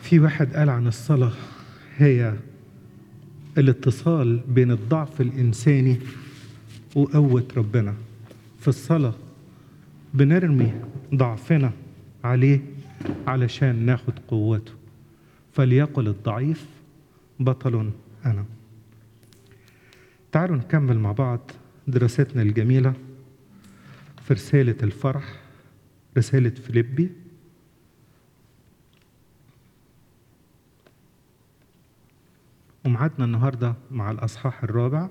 في واحد قال عن الصلاة هي الاتصال بين الضعف الإنساني وقوة ربنا في الصلاة بنرمي ضعفنا عليه علشان ناخد قوته فليقل الضعيف بطل أنا تعالوا نكمل مع بعض دراستنا الجميلة في رسالة الفرح رسالة فيليبي ومعادنا النهاردة مع الأصحاح الرابع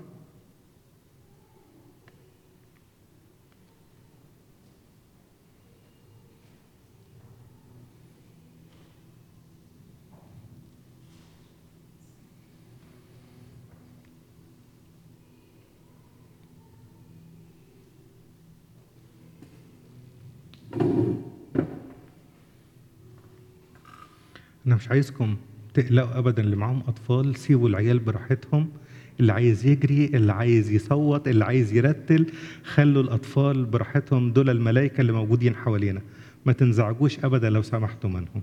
أنا مش عايزكم تقلقوا أبدا اللي معاهم أطفال سيبوا العيال براحتهم اللي عايز يجري اللي عايز يصوت اللي عايز يرتل خلوا الأطفال براحتهم دول الملائكة اللي موجودين حوالينا ما تنزعجوش أبدا لو سمحتوا منهم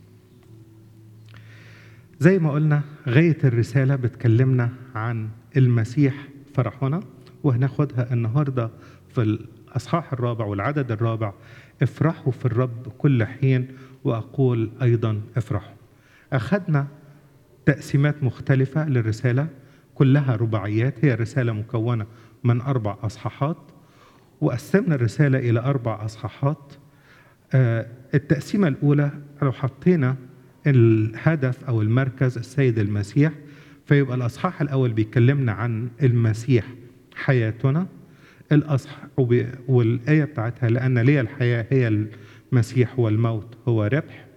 زي ما قلنا غاية الرسالة بتكلمنا عن المسيح فرحنا وهناخدها النهاردة في الأصحاح الرابع والعدد الرابع افرحوا في الرب كل حين وأقول أيضا افرحوا أخذنا تقسيمات مختلفة للرسالة كلها رباعيات هي رسالة مكونة من أربع أصحاحات وقسمنا الرسالة إلى أربع أصحاحات آه التقسيمة الأولى لو حطينا الهدف أو المركز السيد المسيح فيبقى الأصحاح الأول بيكلمنا عن المسيح حياتنا الأصح والآية بتاعتها لأن لي الحياة هي المسيح والموت هو ربح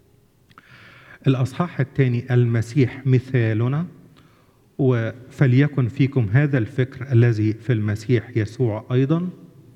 الأصحاح الثاني المسيح مثالنا فليكن فيكم هذا الفكر الذي في المسيح يسوع أيضا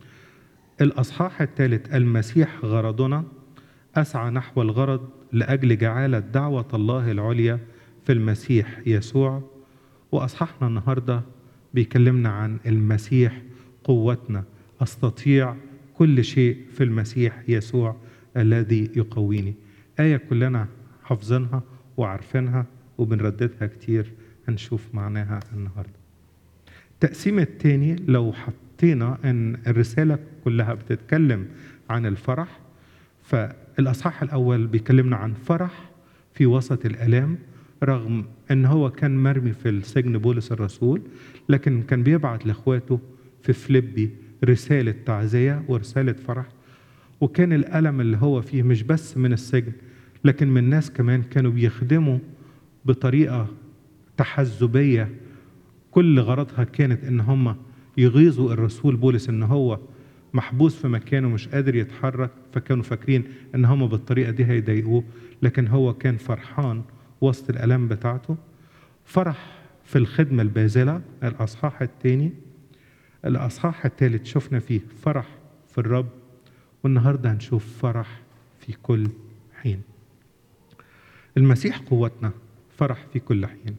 الأصحاح الثالث المسيح غرضنا أسعى نحو الغرض لأجل جعالة دعوة الله العليا في المسيح يسوع وأصحاحنا النهاردة بيكلمنا عن المسيح قوتنا أستطيع كل شيء في المسيح يسوع الذي يقويني آية كلنا حافظينها وعارفينها وبنرددها كتير هنشوف معناها النهارده. التقسيم الثاني لو حطينا ان الرساله كلها بتتكلم عن الفرح فالاصحاح الاول بيكلمنا عن فرح في وسط الالام رغم ان هو كان مرمي في السجن بولس الرسول لكن كان بيبعت لاخواته في فليبي رساله تعزيه ورساله فرح وكان الالم اللي هو فيه مش بس من السجن لكن من ناس كمان كانوا بيخدموا بطريقه تحزبيه كل غرضها كانت ان هم يغيظوا الرسول بولس ان هو محبوس في مكانه مش قادر يتحرك فكانوا فاكرين ان هم بالطريقه دي هيضايقوه لكن هو كان فرحان وسط الالام بتاعته فرح في الخدمه الباذله الاصحاح الثاني الاصحاح الثالث شفنا فيه فرح في الرب والنهارده هنشوف فرح في كل حين المسيح قوتنا فرح في كل حين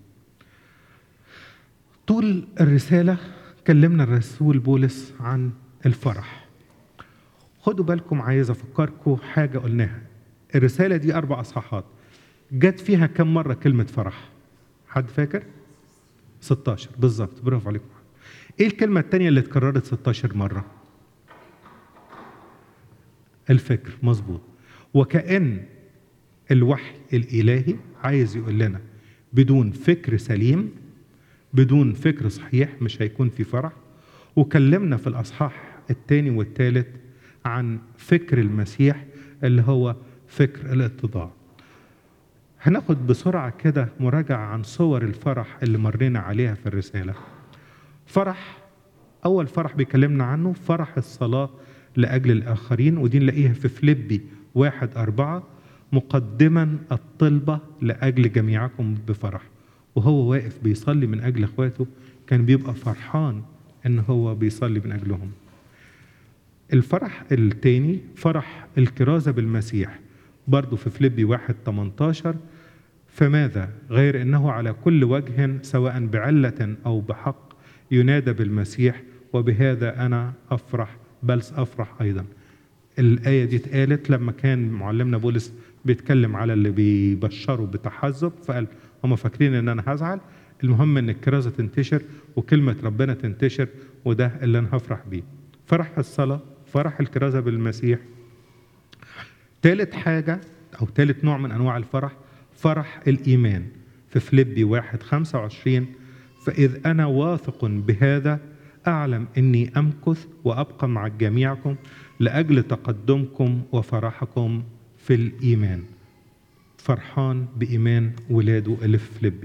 طول الرسالة كلمنا الرسول بولس عن الفرح خدوا بالكم عايز أفكركم حاجة قلناها الرسالة دي أربع أصحاحات جت فيها كم مرة كلمة فرح حد فاكر 16 بالظبط برافو عليكم ايه الكلمة التانية اللي اتكررت 16 مرة الفكر مظبوط وكأن الوحي الإلهي عايز يقول لنا بدون فكر سليم بدون فكر صحيح مش هيكون في فرح وكلمنا في الأصحاح الثاني والثالث عن فكر المسيح اللي هو فكر الاتضاع هناخد بسرعة كده مراجعة عن صور الفرح اللي مرينا عليها في الرسالة فرح أول فرح بيكلمنا عنه فرح الصلاة لأجل الآخرين ودي نلاقيها في فليبي واحد أربعة مقدما الطلبة لأجل جميعكم بفرح وهو واقف بيصلي من أجل إخواته كان بيبقى فرحان إن هو بيصلي من أجلهم الفرح التاني فرح الكرازة بالمسيح برضه في فليبي واحد 18 فماذا غير انه على كل وجه سواء بعله او بحق ينادى بالمسيح وبهذا انا افرح بل افرح ايضا الايه دي اتقالت لما كان معلمنا بولس بيتكلم على اللي بيبشروا بتحزب فقال هم فاكرين ان انا هزعل المهم ان الكرازه تنتشر وكلمه ربنا تنتشر وده اللي انا هفرح بيه فرح الصلاه فرح الكرازه بالمسيح ثالث حاجه او ثالث نوع من انواع الفرح فرح الايمان في فليبي واحد 25 فاذ انا واثق بهذا اعلم اني امكث وابقى مع جميعكم لاجل تقدمكم وفرحكم في الايمان فرحان بايمان ولاده اللي في فليبي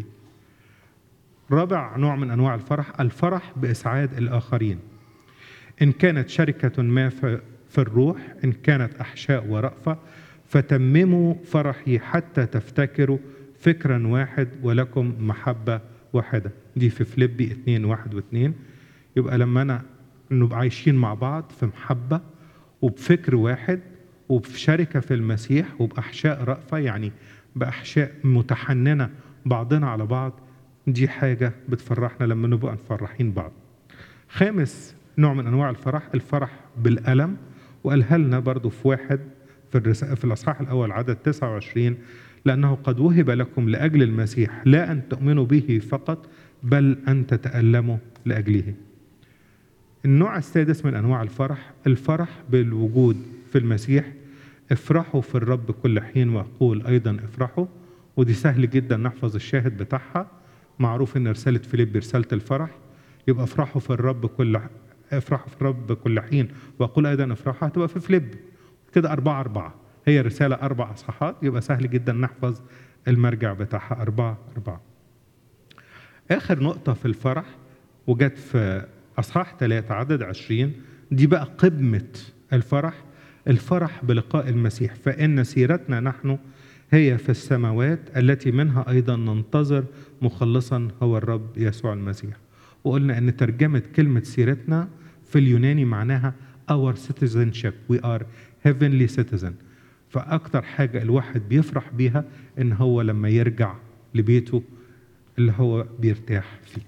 رابع نوع من انواع الفرح الفرح باسعاد الاخرين ان كانت شركه ما في الروح ان كانت احشاء ورأفه فتمموا فرحي حتى تفتكروا فكرا واحد ولكم محبه واحده دي في فليبي 2 1 و2 يبقى لما انا نبقى عايشين مع بعض في محبه وبفكر واحد وبشركه في المسيح وباحشاء رأفه يعني باحشاء متحننه بعضنا على بعض دي حاجه بتفرحنا لما نبقى مفرحين بعض. خامس نوع من انواع الفرح الفرح بالالم وقالها لنا برضو في واحد في الرسالة في الاصحاح الاول عدد 29 لانه قد وهب لكم لاجل المسيح لا ان تؤمنوا به فقط بل ان تتالموا لاجله. النوع السادس من انواع الفرح الفرح بالوجود في المسيح افرحوا في الرب كل حين واقول ايضا افرحوا ودي سهل جدا نحفظ الشاهد بتاعها معروف ان رساله فيليب رساله الفرح يبقى افرحوا في الرب كل افرحوا في الرب كل حين واقول ايضا افرحوا هتبقى في فيليب كده أربعة أربعة هي رسالة أربع أصحاحات يبقى سهل جدا نحفظ المرجع بتاعها أربعة أربعة آخر نقطة في الفرح وجت في أصحاح ثلاثة عدد عشرين دي بقى قمة الفرح الفرح بلقاء المسيح فإن سيرتنا نحن هي في السماوات التي منها أيضا ننتظر مخلصا هو الرب يسوع المسيح وقلنا أن ترجمة كلمة سيرتنا في اليوناني معناها our citizenship we are heavenly citizen فأكتر حاجة الواحد بيفرح بيها إن هو لما يرجع لبيته اللي هو بيرتاح فيه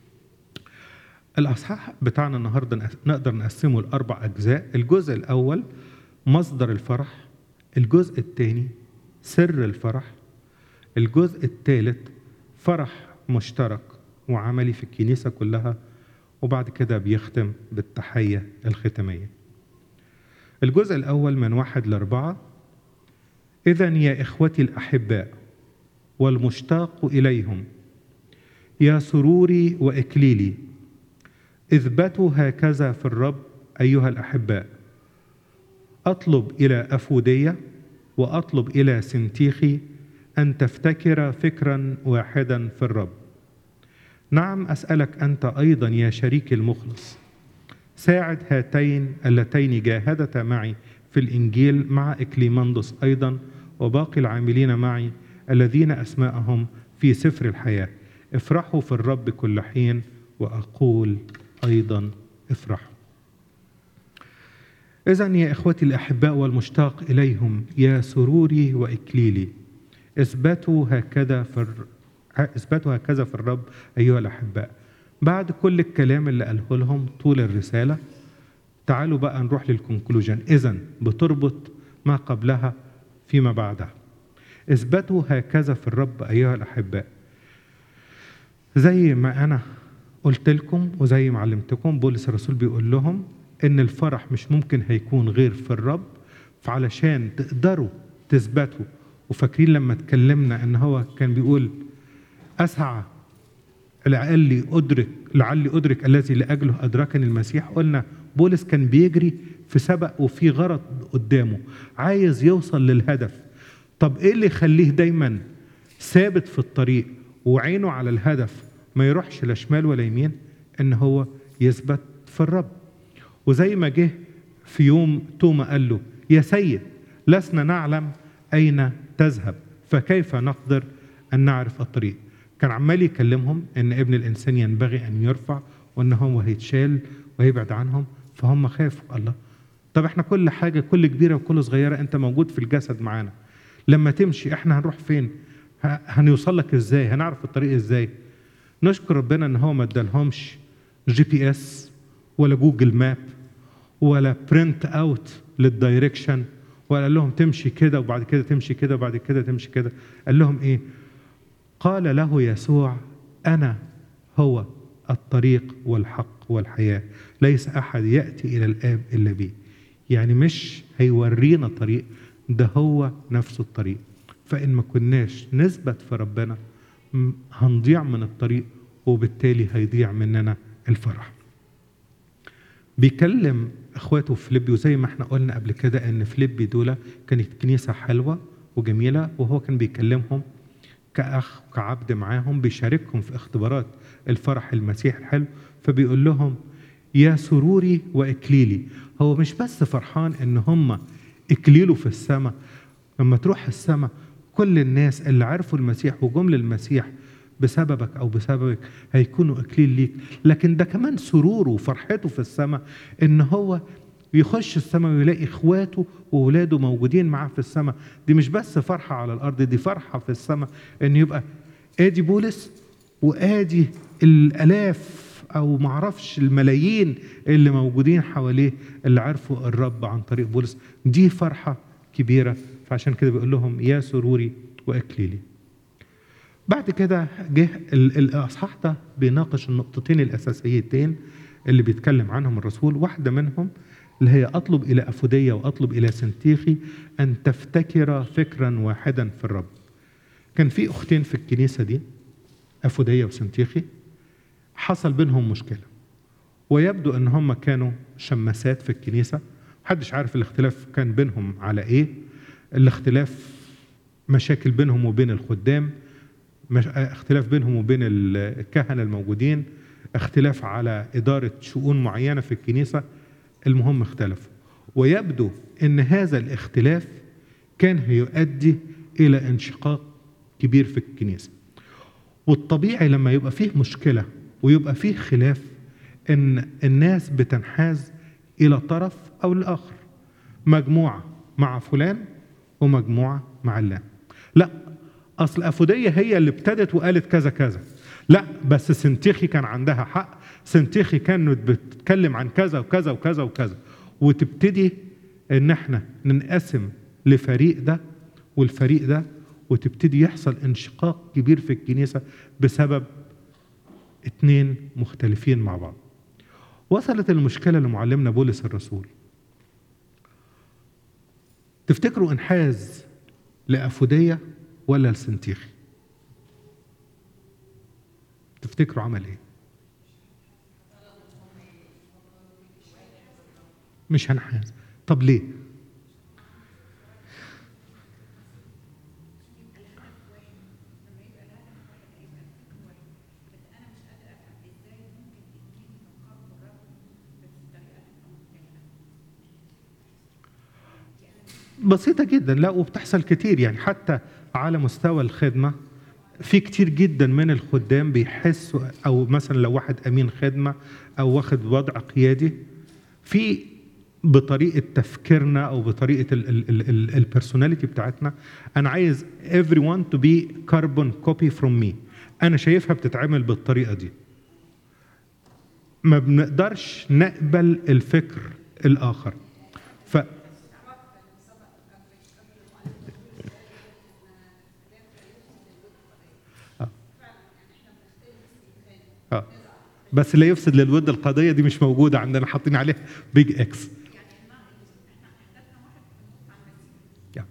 الأصحاح بتاعنا النهاردة نقدر نقسمه لأربع أجزاء الجزء الأول مصدر الفرح الجزء الثاني سر الفرح الجزء الثالث فرح مشترك وعملي في الكنيسة كلها وبعد كده بيختم بالتحية الختامية الجزء الأول من واحد لأربعة إذا يا إخوتي الأحباء والمشتاق إليهم يا سروري وإكليلي اثبتوا هكذا في الرب أيها الأحباء أطلب إلى أفودية وأطلب إلى سنتيخي أن تفتكر فكرا واحدا في الرب نعم أسألك أنت أيضا يا شريكي المخلص ساعد هاتين اللتين جاهدتا معي في الإنجيل مع إكليماندوس أيضا وباقي العاملين معي الذين أسماءهم في سفر الحياة افرحوا في الرب كل حين وأقول أيضا افرحوا إذا يا إخوتي الأحباء والمشتاق إليهم يا سروري وإكليلي اثبتوا هكذا في الر... اثبتوا هكذا في الرب أيها الأحباء بعد كل الكلام اللي قاله لهم طول الرسالة تعالوا بقى نروح للكونكلوجن إذا بتربط ما قبلها فيما بعدها اثبتوا هكذا في الرب أيها الأحباء زي ما أنا قلت لكم وزي ما علمتكم بولس الرسول بيقول لهم ان الفرح مش ممكن هيكون غير في الرب فعلشان تقدروا تثبتوا وفاكرين لما اتكلمنا ان هو كان بيقول اسعى لعلي ادرك لعلي ادرك الذي لاجله ادركني المسيح قلنا بولس كان بيجري في سبق وفي غرض قدامه عايز يوصل للهدف طب ايه اللي يخليه دايما ثابت في الطريق وعينه على الهدف ما يروحش لا شمال ولا يمين ان هو يثبت في الرب وزي ما جه في يوم توما قال له يا سيد لسنا نعلم اين تذهب فكيف نقدر ان نعرف الطريق كان عمال يكلمهم ان ابن الانسان ينبغي ان يرفع وان هو هيتشال وهيبعد عنهم فهم خافوا الله طب احنا كل حاجه كل كبيره وكل صغيره انت موجود في الجسد معانا لما تمشي احنا هنروح فين هنوصل لك ازاي هنعرف الطريق ازاي نشكر ربنا ان هو ما ادالهمش جي بي اس ولا جوجل ماب ولا برنت اوت للدايركشن وقال لهم تمشي كده وبعد كده تمشي كده وبعد كده تمشي كده قال لهم ايه قال له يسوع انا هو الطريق والحق والحياه ليس احد ياتي الى الاب الا بي يعني مش هيورينا طريق ده هو نفسه الطريق فان ما كناش نثبت في ربنا م- هنضيع من الطريق وبالتالي هيضيع مننا الفرح بيكلم اخواته في فيليبي وزي ما احنا قلنا قبل كده ان فيليبي دول كانت كنيسه حلوه وجميله وهو كان بيكلمهم كاخ كعبد معاهم بيشاركهم في اختبارات الفرح المسيح الحلو فبيقول لهم يا سروري واكليلي هو مش بس فرحان ان هم اكليله في السماء لما تروح السماء كل الناس اللي عرفوا المسيح وجم للمسيح بسببك او بسببك هيكونوا اكليل ليك لكن ده كمان سروره وفرحته في السماء ان هو يخش السماء ويلاقي اخواته واولاده موجودين معاه في السماء دي مش بس فرحه على الارض دي فرحه في السماء ان يبقى ادي بولس وادي الالاف او معرفش الملايين اللي موجودين حواليه اللي عرفوا الرب عن طريق بولس دي فرحه كبيره فعشان كده بيقول لهم يا سروري واكليلي بعد كده جه ال- الاصحاح ده بيناقش النقطتين الاساسيتين اللي بيتكلم عنهم الرسول واحده منهم اللي هي اطلب الى افوديه واطلب الى سنتيخي ان تفتكر فكرا واحدا في الرب كان في اختين في الكنيسه دي افوديه وسنتيخي حصل بينهم مشكله ويبدو ان هم كانوا شماسات في الكنيسه محدش عارف الاختلاف كان بينهم على ايه الاختلاف مشاكل بينهم وبين الخدام مش اختلاف بينهم وبين الكهنة الموجودين اختلاف على إدارة شؤون معينة في الكنيسة المهم اختلفوا ويبدو أن هذا الاختلاف كان هيؤدي إلى انشقاق كبير في الكنيسة والطبيعي لما يبقى فيه مشكلة ويبقى فيه خلاف أن الناس بتنحاز إلى طرف أو الآخر مجموعة مع فلان ومجموعة مع علان لا اصل افوديه هي اللي ابتدت وقالت كذا كذا لا بس سنتيخي كان عندها حق سنتيخي كانت بتتكلم عن كذا وكذا وكذا وكذا وتبتدي ان احنا ننقسم لفريق ده والفريق ده وتبتدي يحصل انشقاق كبير في الكنيسه بسبب اتنين مختلفين مع بعض وصلت المشكله لمعلمنا بولس الرسول تفتكروا انحاز لافوديه ولا لسنتيخي تفتكروا عمل ايه مش هنحاز طب ليه بسيطة جدا لا وبتحصل كتير يعني حتى على مستوى الخدمة في كتير جدا من الخدام بيحسوا او مثلا لو واحد امين خدمه او واخد وضع قيادي في بطريقه تفكيرنا او بطريقه البيرسوناليتي بتاعتنا انا عايز everyone to be carbon copy from me انا شايفها بتتعمل بالطريقه دي ما بنقدرش نقبل الفكر الاخر ف اه بس لا يفسد للود القضيه دي مش موجوده عندنا حاطين عليها بيج اكس يعني.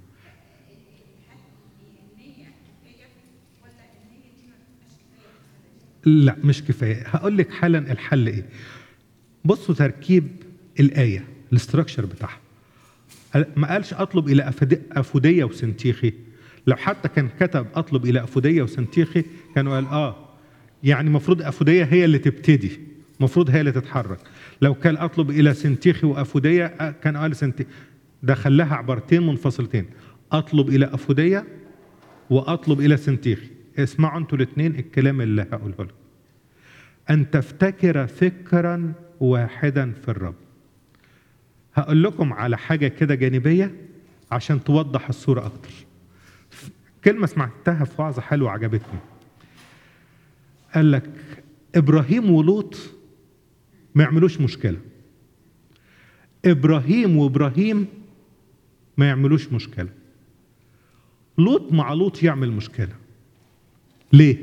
لا مش كفايه هقول لك حالا الحل ايه بصوا تركيب الايه الاستراكشر بتاعها ما قالش اطلب الى افوديه وسنتيخي لو حتى كان كتب اطلب الى افوديه وسنتيخي كانوا قال اه يعني المفروض افوديه هي اللي تبتدي المفروض هي اللي تتحرك لو كان اطلب الى سنتيخي وافوديه كان قال سنتي ده خلاها عبارتين منفصلتين اطلب الى افوديه واطلب الى سنتيخي اسمعوا انتوا الاثنين الكلام اللي هقوله لكم ان تفتكر فكرا واحدا في الرب هقول لكم على حاجه كده جانبيه عشان توضح الصوره اكتر كلمه سمعتها في وعظه حلوه عجبتني قال لك ابراهيم ولوط ما يعملوش مشكله ابراهيم وابراهيم ما يعملوش مشكله لوط مع لوط يعمل مشكله ليه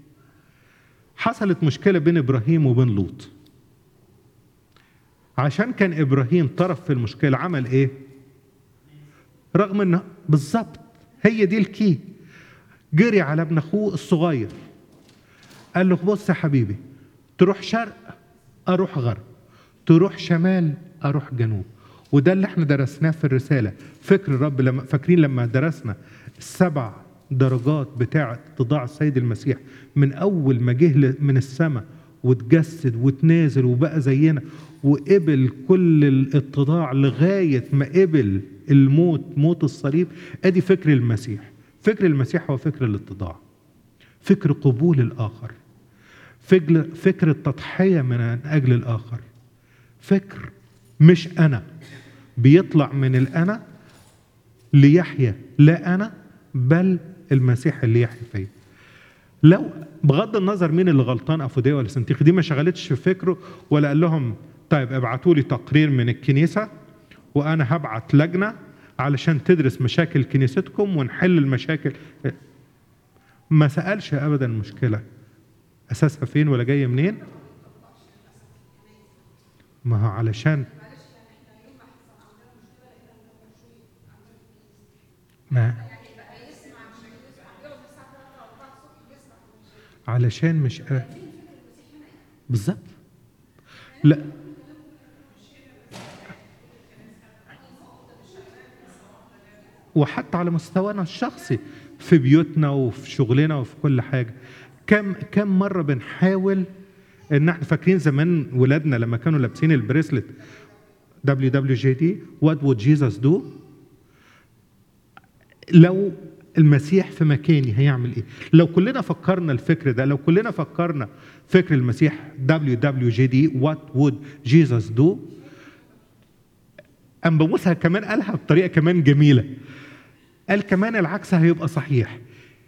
حصلت مشكله بين ابراهيم وبين لوط عشان كان ابراهيم طرف في المشكله عمل ايه رغم انه بالظبط هي دي الكي جري على ابن اخوه الصغير قال له بص يا حبيبي تروح شرق اروح غرب تروح شمال اروح جنوب وده اللي احنا درسناه في الرساله فكر الرب لما فاكرين لما درسنا السبع درجات بتاعه اتضاع السيد المسيح من اول ما جه من السماء وتجسد وتنازل وبقى زينا وقبل كل الاتضاع لغايه ما قبل الموت موت الصليب ادي فكر المسيح فكر المسيح هو فكر الاتضاع فكر قبول الاخر فكر فكر التضحيه من اجل الاخر فكر مش انا بيطلع من الانا ليحيا لا انا بل المسيح اللي يحيا فيا لو بغض النظر مين اللي غلطان افوديه ولا سنتيخ دي ما شغلتش في فكره ولا قال لهم طيب ابعتوا لي تقرير من الكنيسه وانا هبعت لجنه علشان تدرس مشاكل كنيستكم ونحل المشاكل ما سالش ابدا المشكله اساسها فين ولا جايه منين ما هو علشان ما علشان مش بالظبط لا وحتى على مستوانا الشخصي في بيوتنا وفي شغلنا وفي كل حاجه كم كم مره بنحاول ان احنا فاكرين زمان ولادنا لما كانوا لابسين البريسلت دبليو دبليو جي دي وات وود جيسس دو لو المسيح في مكاني هيعمل ايه لو كلنا فكرنا الفكر ده لو كلنا فكرنا فكر المسيح دبليو دبليو جي دي وات وود جيسس دو أم بموسى كمان قالها بطريقة كمان جميلة قال كمان العكس هيبقى صحيح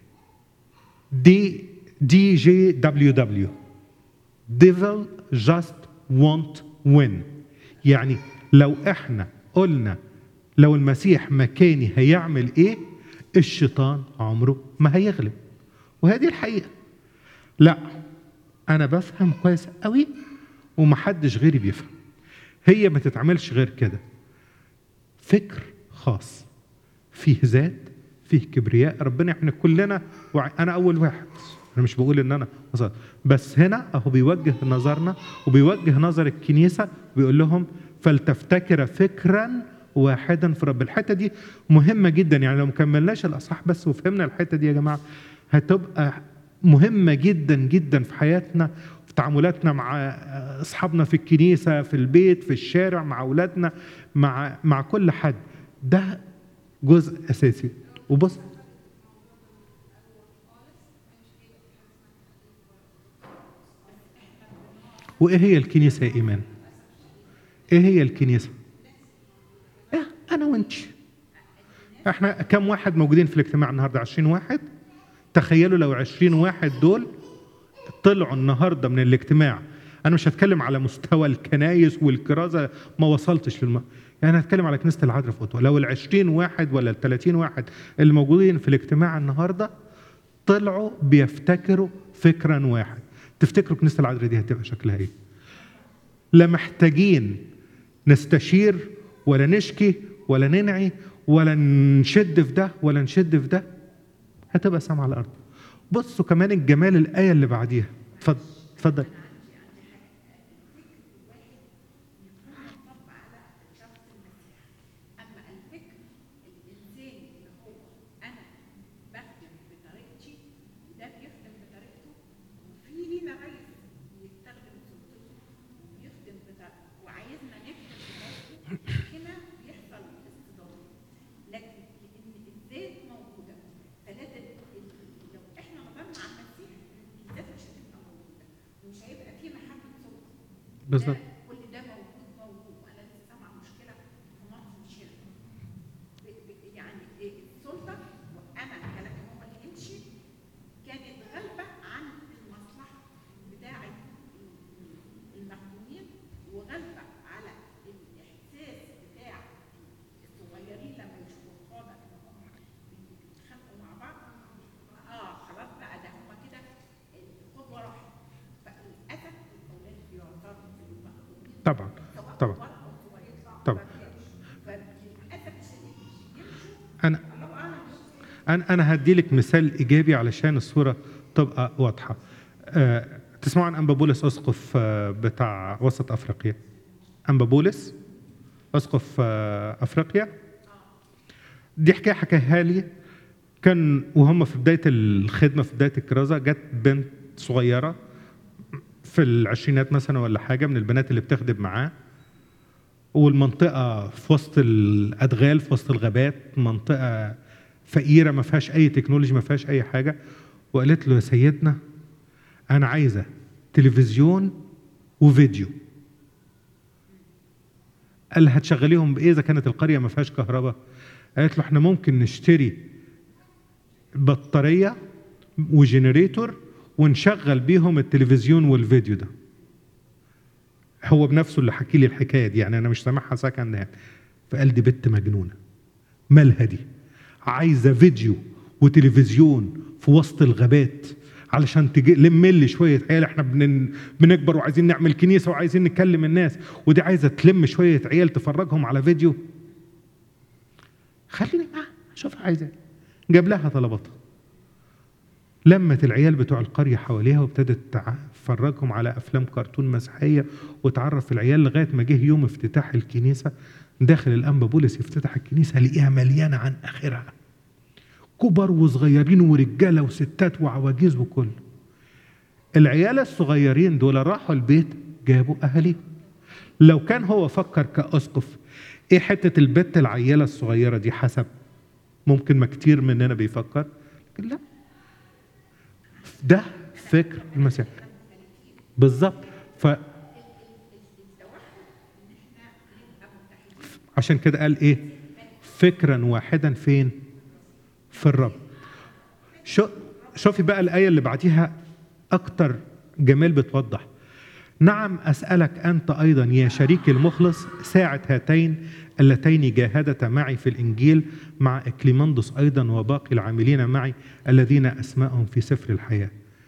دي دي جي دبليو دبليو devil just won't win يعني لو احنا قلنا لو المسيح مكاني هيعمل ايه الشيطان عمره ما هيغلب وهذه الحقيقة لا انا بفهم كويس قوي ومحدش غيري بيفهم هي ما تتعملش غير كده فكر خاص فيه ذات فيه كبرياء ربنا احنا كلنا وع... انا اول واحد انا مش بقول ان انا وصل. بس هنا اهو بيوجه نظرنا وبيوجه نظر الكنيسه بيقول لهم فلتفتكر فكرا واحدا في رب الحته دي مهمه جدا يعني لو ما كملناش الاصحاح بس وفهمنا الحته دي يا جماعه هتبقى مهمه جدا جدا في حياتنا في تعاملاتنا مع اصحابنا في الكنيسه في البيت في الشارع مع اولادنا مع مع كل حد ده جزء اساسي وبص وايه هي الكنيسه يا ايمان ايه هي الكنيسه إيه انا وانت احنا كم واحد موجودين في الاجتماع النهارده 20 واحد تخيلوا لو 20 واحد دول طلعوا النهارده من الاجتماع انا مش هتكلم على مستوى الكنايس والكرازه ما وصلتش للم... يعني هتكلم على كنيسه العذراء في اوتوا لو ال 20 واحد ولا ال 30 واحد اللي موجودين في الاجتماع النهارده طلعوا بيفتكروا فكرا واحد تفتكروا كنيسه العذراء دي هتبقى شكلها ايه؟ لا محتاجين نستشير ولا نشكي ولا ننعي ولا نشد في ده ولا نشد في ده هتبقى سامعه على الارض بصوا كمان الجمال الايه اللي بعديها اتفضل اتفضل بالظبط كل ده موجود موجود وانا لسه سامعه مشكله في مصر مش هنا ب- ب- يعني إيه السلطه وانا كلامي هو اللي يمشي كانت غالبه عن المصلحه بتاعه المخدومين وغالبه على الاحساس بتاع الصغيرين لما يشوفوا انا انا هدي لك مثال ايجابي علشان الصوره تبقى واضحه أه تسمعوا عن انبا بولس اسقف آه، بتاع وسط افريقيا انبا بولس اسقف آه، افريقيا دي حكايه حكاها لي كان وهم في بدايه الخدمه في بدايه الكرازه جت بنت صغيره في العشرينات مثلا ولا حاجه من البنات اللي بتخدم معاه والمنطقه في وسط الادغال في وسط الغابات منطقه فقيره ما فيهاش اي تكنولوجي ما فيهاش اي حاجه وقالت له يا سيدنا انا عايزه تلفزيون وفيديو قال لها هتشغليهم بايه اذا كانت القريه ما فيهاش كهرباء قالت له احنا ممكن نشتري بطاريه وجنريتور ونشغل بيهم التلفزيون والفيديو ده هو بنفسه اللي حكي لي الحكايه دي يعني انا مش سامعها سكند هاند فقال دي بنت مجنونه مالها دي عايزه فيديو وتلفزيون في وسط الغابات علشان تجي لم لي شويه عيال احنا بن... بنكبر وعايزين نعمل كنيسه وعايزين نكلم الناس ودي عايزه تلم شويه عيال تفرجهم على فيديو خليني معاها شوف عايزه إيه. جاب لها طلباتها لمت العيال بتوع القريه حواليها وابتدت تع- تفرجهم على افلام كرتون مسيحيه وتعرف العيال لغايه ما جه يوم افتتاح الكنيسه داخل الانبا بولس يفتتح الكنيسه لقيها مليانه عن اخرها كبر وصغيرين ورجاله وستات وعواجيز وكله العيال الصغيرين دول راحوا البيت جابوا اهاليهم لو كان هو فكر كاسقف ايه حته البت العياله الصغيره دي حسب ممكن ما كتير مننا بيفكر لكن لا ده فكر المسيح بالظبط ف عشان كده قال ايه فكرا واحدا فين في الرب شو شوفي بقى الايه اللي بعديها اكتر جمال بتوضح نعم اسالك انت ايضا يا شريكي المخلص ساعه هاتين اللتين جاهدتا معي في الانجيل مع اكليمندس ايضا وباقي العاملين معي الذين اسمائهم في سفر الحياه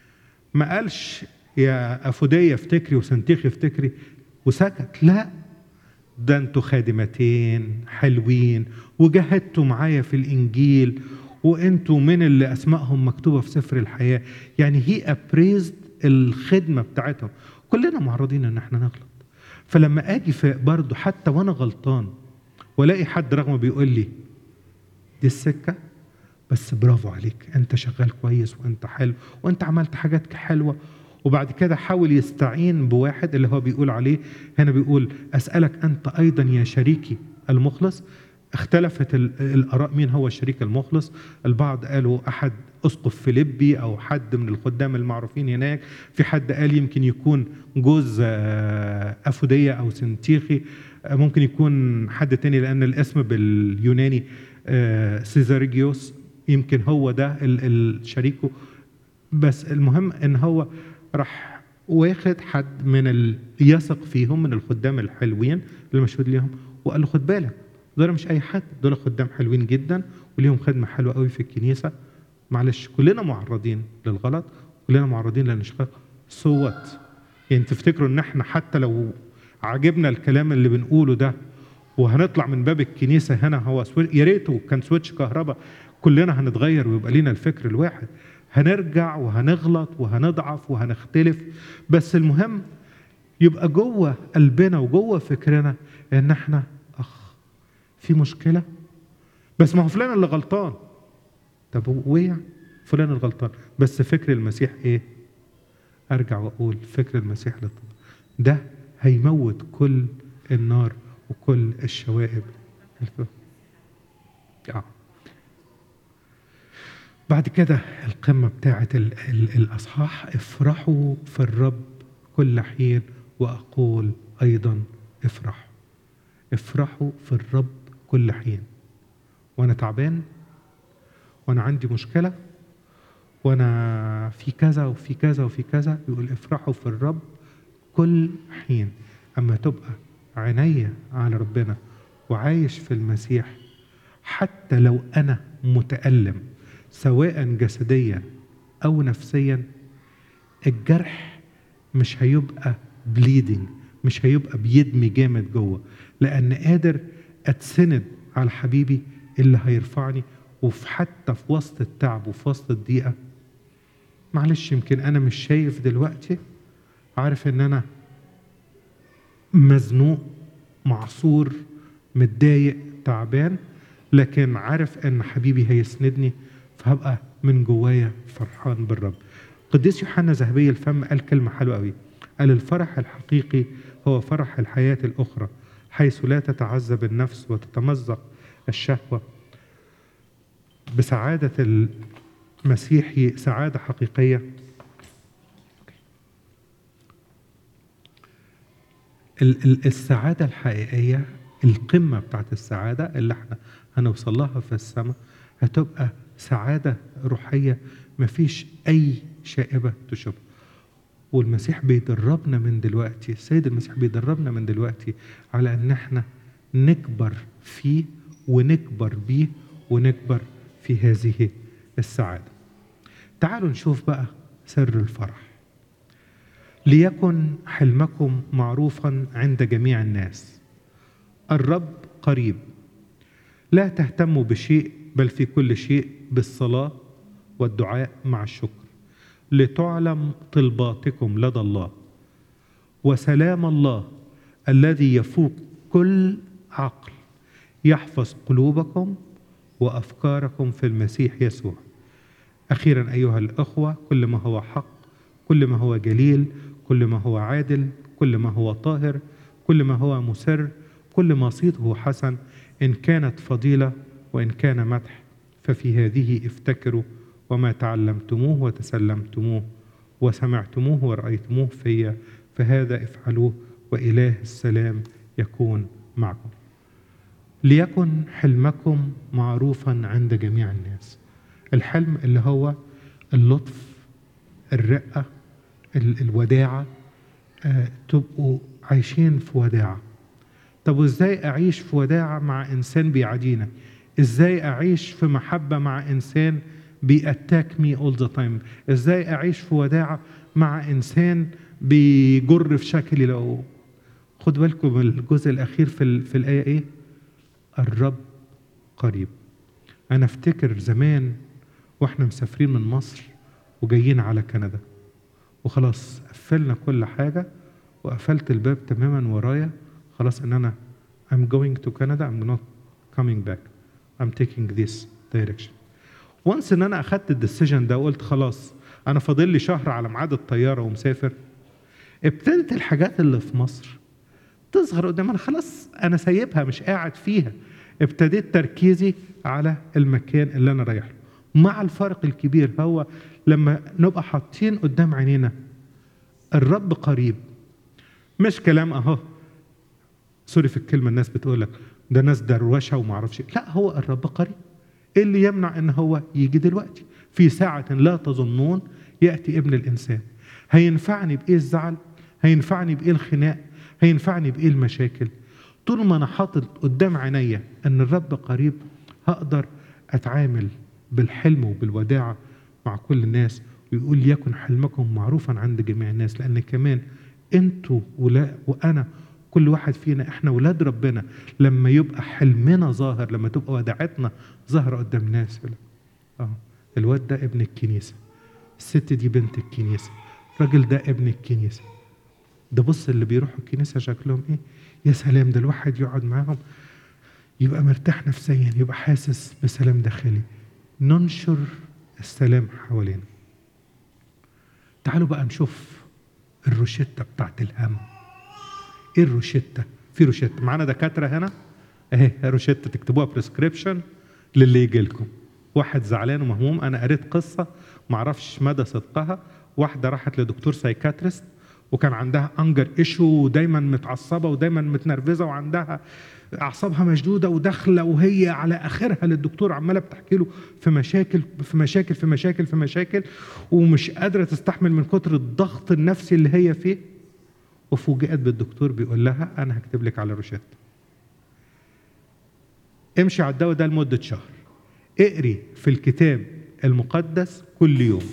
ما قالش يا افوديه افتكري وسنتيخي افتكري وسكت لا ده انتوا خادمتين حلوين وجاهدتوا معايا في الانجيل وانتوا من اللي اسمائهم مكتوبه في سفر الحياه يعني هي ابريزد الخدمه بتاعتهم كلنا معرضين ان احنا نغلط فلما اجي في برضه حتى وانا غلطان والاقي حد رغم بيقول لي دي السكه بس برافو عليك انت شغال كويس وانت حلو وانت عملت حاجات حلوه وبعد كده حاول يستعين بواحد اللي هو بيقول عليه هنا بيقول اسالك انت ايضا يا شريكي المخلص اختلفت ال- الاراء مين هو الشريك المخلص البعض قالوا احد اسقف فيليبي او حد من الخدام المعروفين هناك في حد قال يمكن يكون جوز آه، افوديه او سنتيخي آه، ممكن يكون حد تاني لان الاسم باليوناني آه، سيزاريجيوس يمكن هو ده ال- الشريكه بس المهم ان هو راح واخد حد من اللي يثق فيهم من الخدام الحلوين اللي مشهود ليهم وقال له خد بالك دول مش اي حد دول خدام حلوين جدا وليهم خدمه حلوه قوي في الكنيسه معلش كلنا معرضين للغلط كلنا معرضين للانشقاق صوت يعني تفتكروا ان احنا حتى لو عجبنا الكلام اللي بنقوله ده وهنطلع من باب الكنيسه هنا هو سوي... يا ريته كان سويتش كهرباء كلنا هنتغير ويبقى لينا الفكر الواحد هنرجع وهنغلط وهنضعف وهنختلف بس المهم يبقى جوه قلبنا وجوه فكرنا ان احنا اخ في مشكله بس ما هو فلان اللي غلطان طب وقع فلان الغلطان بس فكر المسيح ايه ارجع واقول فكر المسيح للطبع ده هيموت كل النار وكل الشوائب آه. بعد كده القمة بتاعة ال- ال- الأصحاح افرحوا في الرب كل حين وأقول أيضا افرحوا افرحوا في الرب كل حين وأنا تعبان وأنا عندي مشكلة وأنا في كذا وفي كذا وفي كذا يقول افرحوا في الرب كل حين أما تبقى عينيا على ربنا وعايش في المسيح حتى لو أنا متألم سواء جسديا أو نفسيا الجرح مش هيبقى بليدنج مش هيبقى بيدمي جامد جوه لأن قادر أتسند على حبيبي اللي هيرفعني وفي حتى في وسط التعب وفي وسط الضيقه معلش يمكن انا مش شايف دلوقتي عارف ان انا مزنوق معصور متضايق تعبان لكن عارف ان حبيبي هيسندني فهبقى من جوايا فرحان بالرب قديس يوحنا ذهبي الفم قال كلمه حلوه قوي قال الفرح الحقيقي هو فرح الحياه الاخرى حيث لا تتعذب النفس وتتمزق الشهوه بسعاده المسيحي سعاده حقيقيه ال- ال- السعادة الحقيقية القمة بتاعت السعادة اللي احنا هنوصل لها في السماء هتبقى سعادة روحية مفيش أي شائبة تشوفها والمسيح بيدربنا من دلوقتي السيد المسيح بيدربنا من دلوقتي على ان احنا نكبر فيه ونكبر بيه ونكبر في هذه السعادة تعالوا نشوف بقى سر الفرح ليكن حلمكم معروفا عند جميع الناس الرب قريب لا تهتموا بشيء بل في كل شيء بالصلاه والدعاء مع الشكر لتعلم طلباتكم لدى الله وسلام الله الذي يفوق كل عقل يحفظ قلوبكم وافكاركم في المسيح يسوع اخيرا ايها الاخوه كل ما هو حق كل ما هو جليل كل ما هو عادل كل ما هو طاهر كل ما هو مسر كل ما صيته حسن ان كانت فضيله وان كان مدح ففي هذه افتكروا وما تعلمتموه وتسلمتموه وسمعتموه ورأيتموه في فهذا افعلوه وإله السلام يكون معكم ليكن حلمكم معروفا عند جميع الناس الحلم اللي هو اللطف الرقة ال- الوداعة آه، تبقوا عايشين في وداعة طب وازاي اعيش في وداعة مع انسان بيعادينا ازاي اعيش في محبة مع انسان بيأتاك مي اول ذا تايم ازاي اعيش في وداعة مع انسان بيجر في شكلي لو خد بالكم من الجزء الاخير في, ال- في الايه ايه الرب قريب انا افتكر زمان واحنا مسافرين من مصر وجايين على كندا وخلاص قفلنا كل حاجه وقفلت الباب تماما ورايا خلاص ان انا I'm going to Canada I'm not coming back I'm taking this direction once ان انا اخدت الديسيجن ده وقلت خلاص انا فاضل لي شهر على ميعاد الطياره ومسافر ابتدت الحاجات اللي في مصر تصغر قدام انا خلاص انا سايبها مش قاعد فيها ابتديت تركيزي على المكان اللي انا رايح له مع الفرق الكبير هو لما نبقى حاطين قدام عينينا الرب قريب مش كلام اهو سوري في الكلمه الناس بتقول لك ده ناس دروشه وما اعرفش إيه. لا هو الرب قريب ايه اللي يمنع ان هو يجي دلوقتي في ساعه لا تظنون ياتي ابن الانسان هينفعني بايه الزعل هينفعني بايه الخناق هينفعني بايه المشاكل طول ما انا حاطط قدام عينيا ان الرب قريب هقدر اتعامل بالحلم وبالوداعه مع كل الناس ويقول يكن حلمكم معروفا عند جميع الناس لان كمان انتوا ولا وانا كل واحد فينا احنا ولاد ربنا لما يبقى حلمنا ظاهر لما تبقى وداعتنا ظاهره قدام الناس يقول لك، اه الواد ده ابن الكنيسه الست دي بنت الكنيسه الراجل ده ابن الكنيسه ده بص اللي بيروحوا الكنيسه شكلهم ايه يا سلام ده الواحد يقعد معاهم يبقى مرتاح نفسيا يبقى حاسس بسلام داخلي ننشر السلام حوالينا تعالوا بقى نشوف الروشتة بتاعت الهم ايه الروشتة في روشتة معانا دكاترة هنا اهي روشتة تكتبوها بريسكريبشن للي يجي لكم واحد زعلان ومهموم انا قريت قصة معرفش مدى صدقها واحدة راحت لدكتور سايكاتريست وكان عندها انجر ايشو ودايما متعصبه ودايما متنرفزه وعندها اعصابها مشدوده وداخله وهي على اخرها للدكتور عماله بتحكي له في مشاكل في مشاكل في مشاكل في مشاكل ومش قادره تستحمل من كتر الضغط النفسي اللي هي فيه وفوجئت بالدكتور بيقول لها انا هكتب لك على روشته امشي على الدواء ده لمده شهر اقري في الكتاب المقدس كل يوم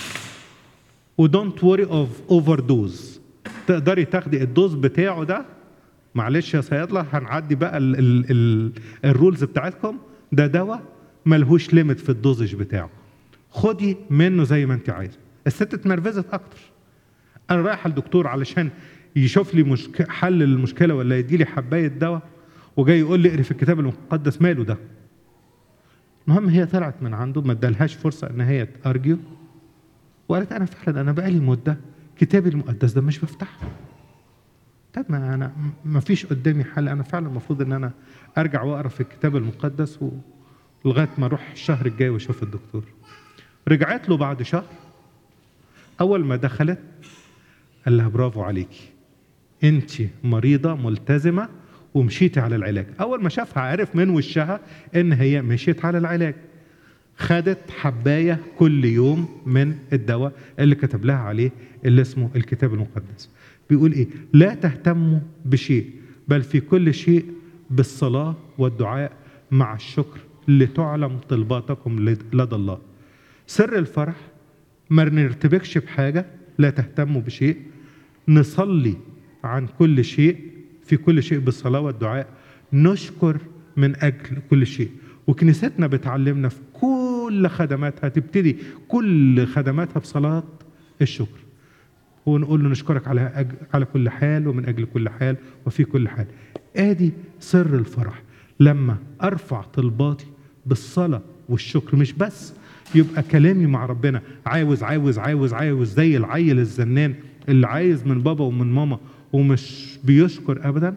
ودونت وري اوف اوفر دوز تقدري تاخدي الدوز بتاعه ده معلش يا صيادله هنعدي بقى ال ال ال الرولز بتاعتكم ده دواء ملهوش ليميت في الدوزج بتاعه خدي منه زي ما انت عايزه الست اتنرفزت اكتر انا رايح للدكتور علشان يشوف لي مشك... حل للمشكله ولا يدي لي حبايه دواء وجاي يقول لي اقري في الكتاب المقدس ماله ده المهم هي طلعت من عنده ما ادالهاش فرصه ان هي تارجيو وقالت انا فعلا انا بقالي مده كتابي المقدس ده مش بفتحه طب ما انا ما فيش قدامي حل انا فعلا المفروض ان انا ارجع واقرا في الكتاب المقدس و... لغايه ما اروح الشهر الجاي واشوف الدكتور رجعت له بعد شهر اول ما دخلت قال لها برافو عليكي انت مريضه ملتزمه ومشيتي على العلاج اول ما شافها عرف من وشها ان هي مشيت على العلاج خدت حبايه كل يوم من الدواء اللي كتب لها عليه اللي اسمه الكتاب المقدس بيقول ايه لا تهتموا بشيء بل في كل شيء بالصلاه والدعاء مع الشكر لتعلم طلباتكم لدى الله سر الفرح ما نرتبكش بحاجة لا تهتموا بشيء نصلي عن كل شيء في كل شيء بالصلاة والدعاء نشكر من أجل كل شيء وكنيستنا بتعلمنا في كل خدماتها تبتدي كل خدماتها بصلاة الشكر ونقول له نشكرك على أجل على كل حال ومن أجل كل حال وفي كل حال آدي سر الفرح لما أرفع طلباتي بالصلاة والشكر مش بس يبقى كلامي مع ربنا عاوز عاوز عاوز عاوز زي العيل الزنان اللي عايز من بابا ومن ماما ومش بيشكر ابدا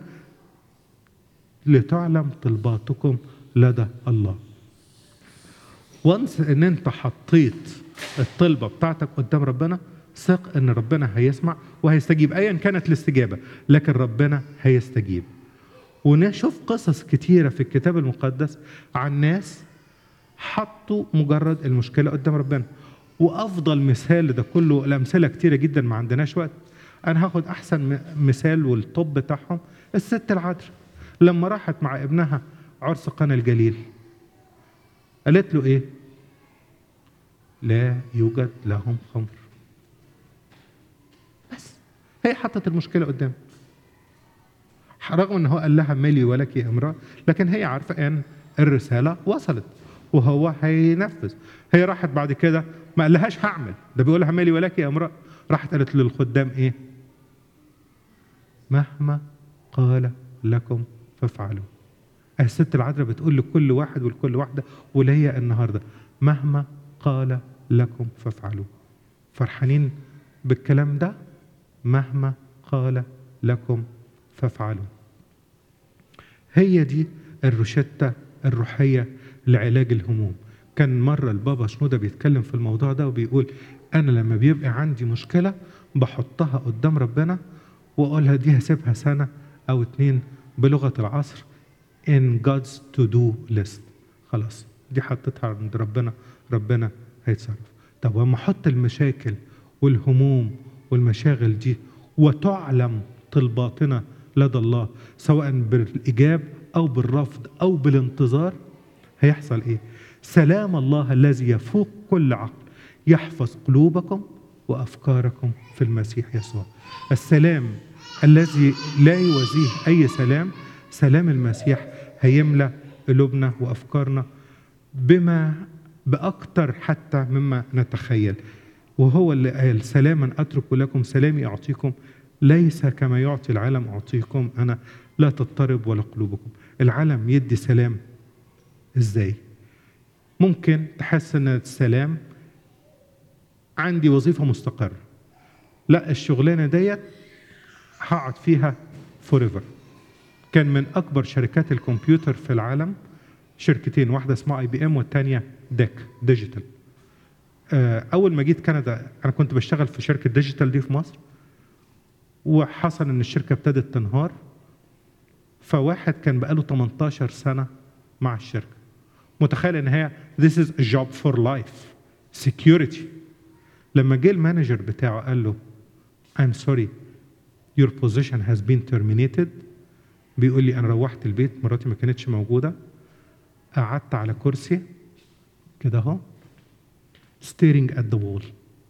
لتعلم طلباتكم لدى الله وانس ان انت حطيت الطلبه بتاعتك قدام ربنا ثق ان ربنا هيسمع وهيستجيب ايا كانت الاستجابه لكن ربنا هيستجيب ونشوف قصص كتيره في الكتاب المقدس عن ناس حطوا مجرد المشكله قدام ربنا وافضل مثال ده كله الامثله كتيره جدا ما عندناش وقت انا هاخد احسن مثال والطب بتاعهم الست العذراء لما راحت مع ابنها عرس قنا الجليل قالت له ايه لا يوجد لهم خمر بس هي حطت المشكله قدام رغم ان هو قال لها مالي ولك يا امراه لكن هي عارفه ان الرساله وصلت وهو هينفذ هي راحت بعد كده ما قالهاش هعمل ده بيقول لها مالي ولك يا امراه راحت قالت للخدام ايه مهما قال لكم فافعلوا الست العذراء بتقول لكل واحد ولكل واحده وليا النهارده مهما قال لكم فافعلوا فرحانين بالكلام ده مهما قال لكم فافعلوا هي دي الروشتة الروحية لعلاج الهموم كان مرة البابا شنودة بيتكلم في الموضوع ده وبيقول أنا لما بيبقى عندي مشكلة بحطها قدام ربنا وأقولها دي هسيبها سنة أو اتنين بلغة العصر in God's to do list خلاص دي حطيتها عند ربنا ربنا هيتصرف طب وما احط المشاكل والهموم والمشاغل دي وتعلم طلباتنا لدى الله سواء بالايجاب او بالرفض او بالانتظار هيحصل ايه سلام الله الذي يفوق كل عقل يحفظ قلوبكم وافكاركم في المسيح يسوع السلام الذي لا يوازيه اي سلام سلام المسيح هيملى قلوبنا وافكارنا بما باكثر حتى مما نتخيل وهو اللي قال سلاما اترك لكم سلامي اعطيكم ليس كما يعطي العالم اعطيكم انا لا تضطرب ولا قلوبكم العالم يدي سلام ازاي ممكن تحس ان السلام عندي وظيفه مستقره لا الشغلانه ديت هقعد فيها فور كان من اكبر شركات الكمبيوتر في العالم شركتين واحده اسمها اي بي ام والثانيه ديك ديجيتال اول ما جيت كندا انا كنت بشتغل في شركه ديجيتال دي في مصر وحصل ان الشركه ابتدت تنهار فواحد كان بقاله 18 سنه مع الشركه متخيل ان هي this is a job for life security لما جه المانجر بتاعه قال له I'm sorry your position has been terminated بيقول لي انا روحت البيت مراتي ما كانتش موجوده قعدت على كرسي كده اهو staring at the wall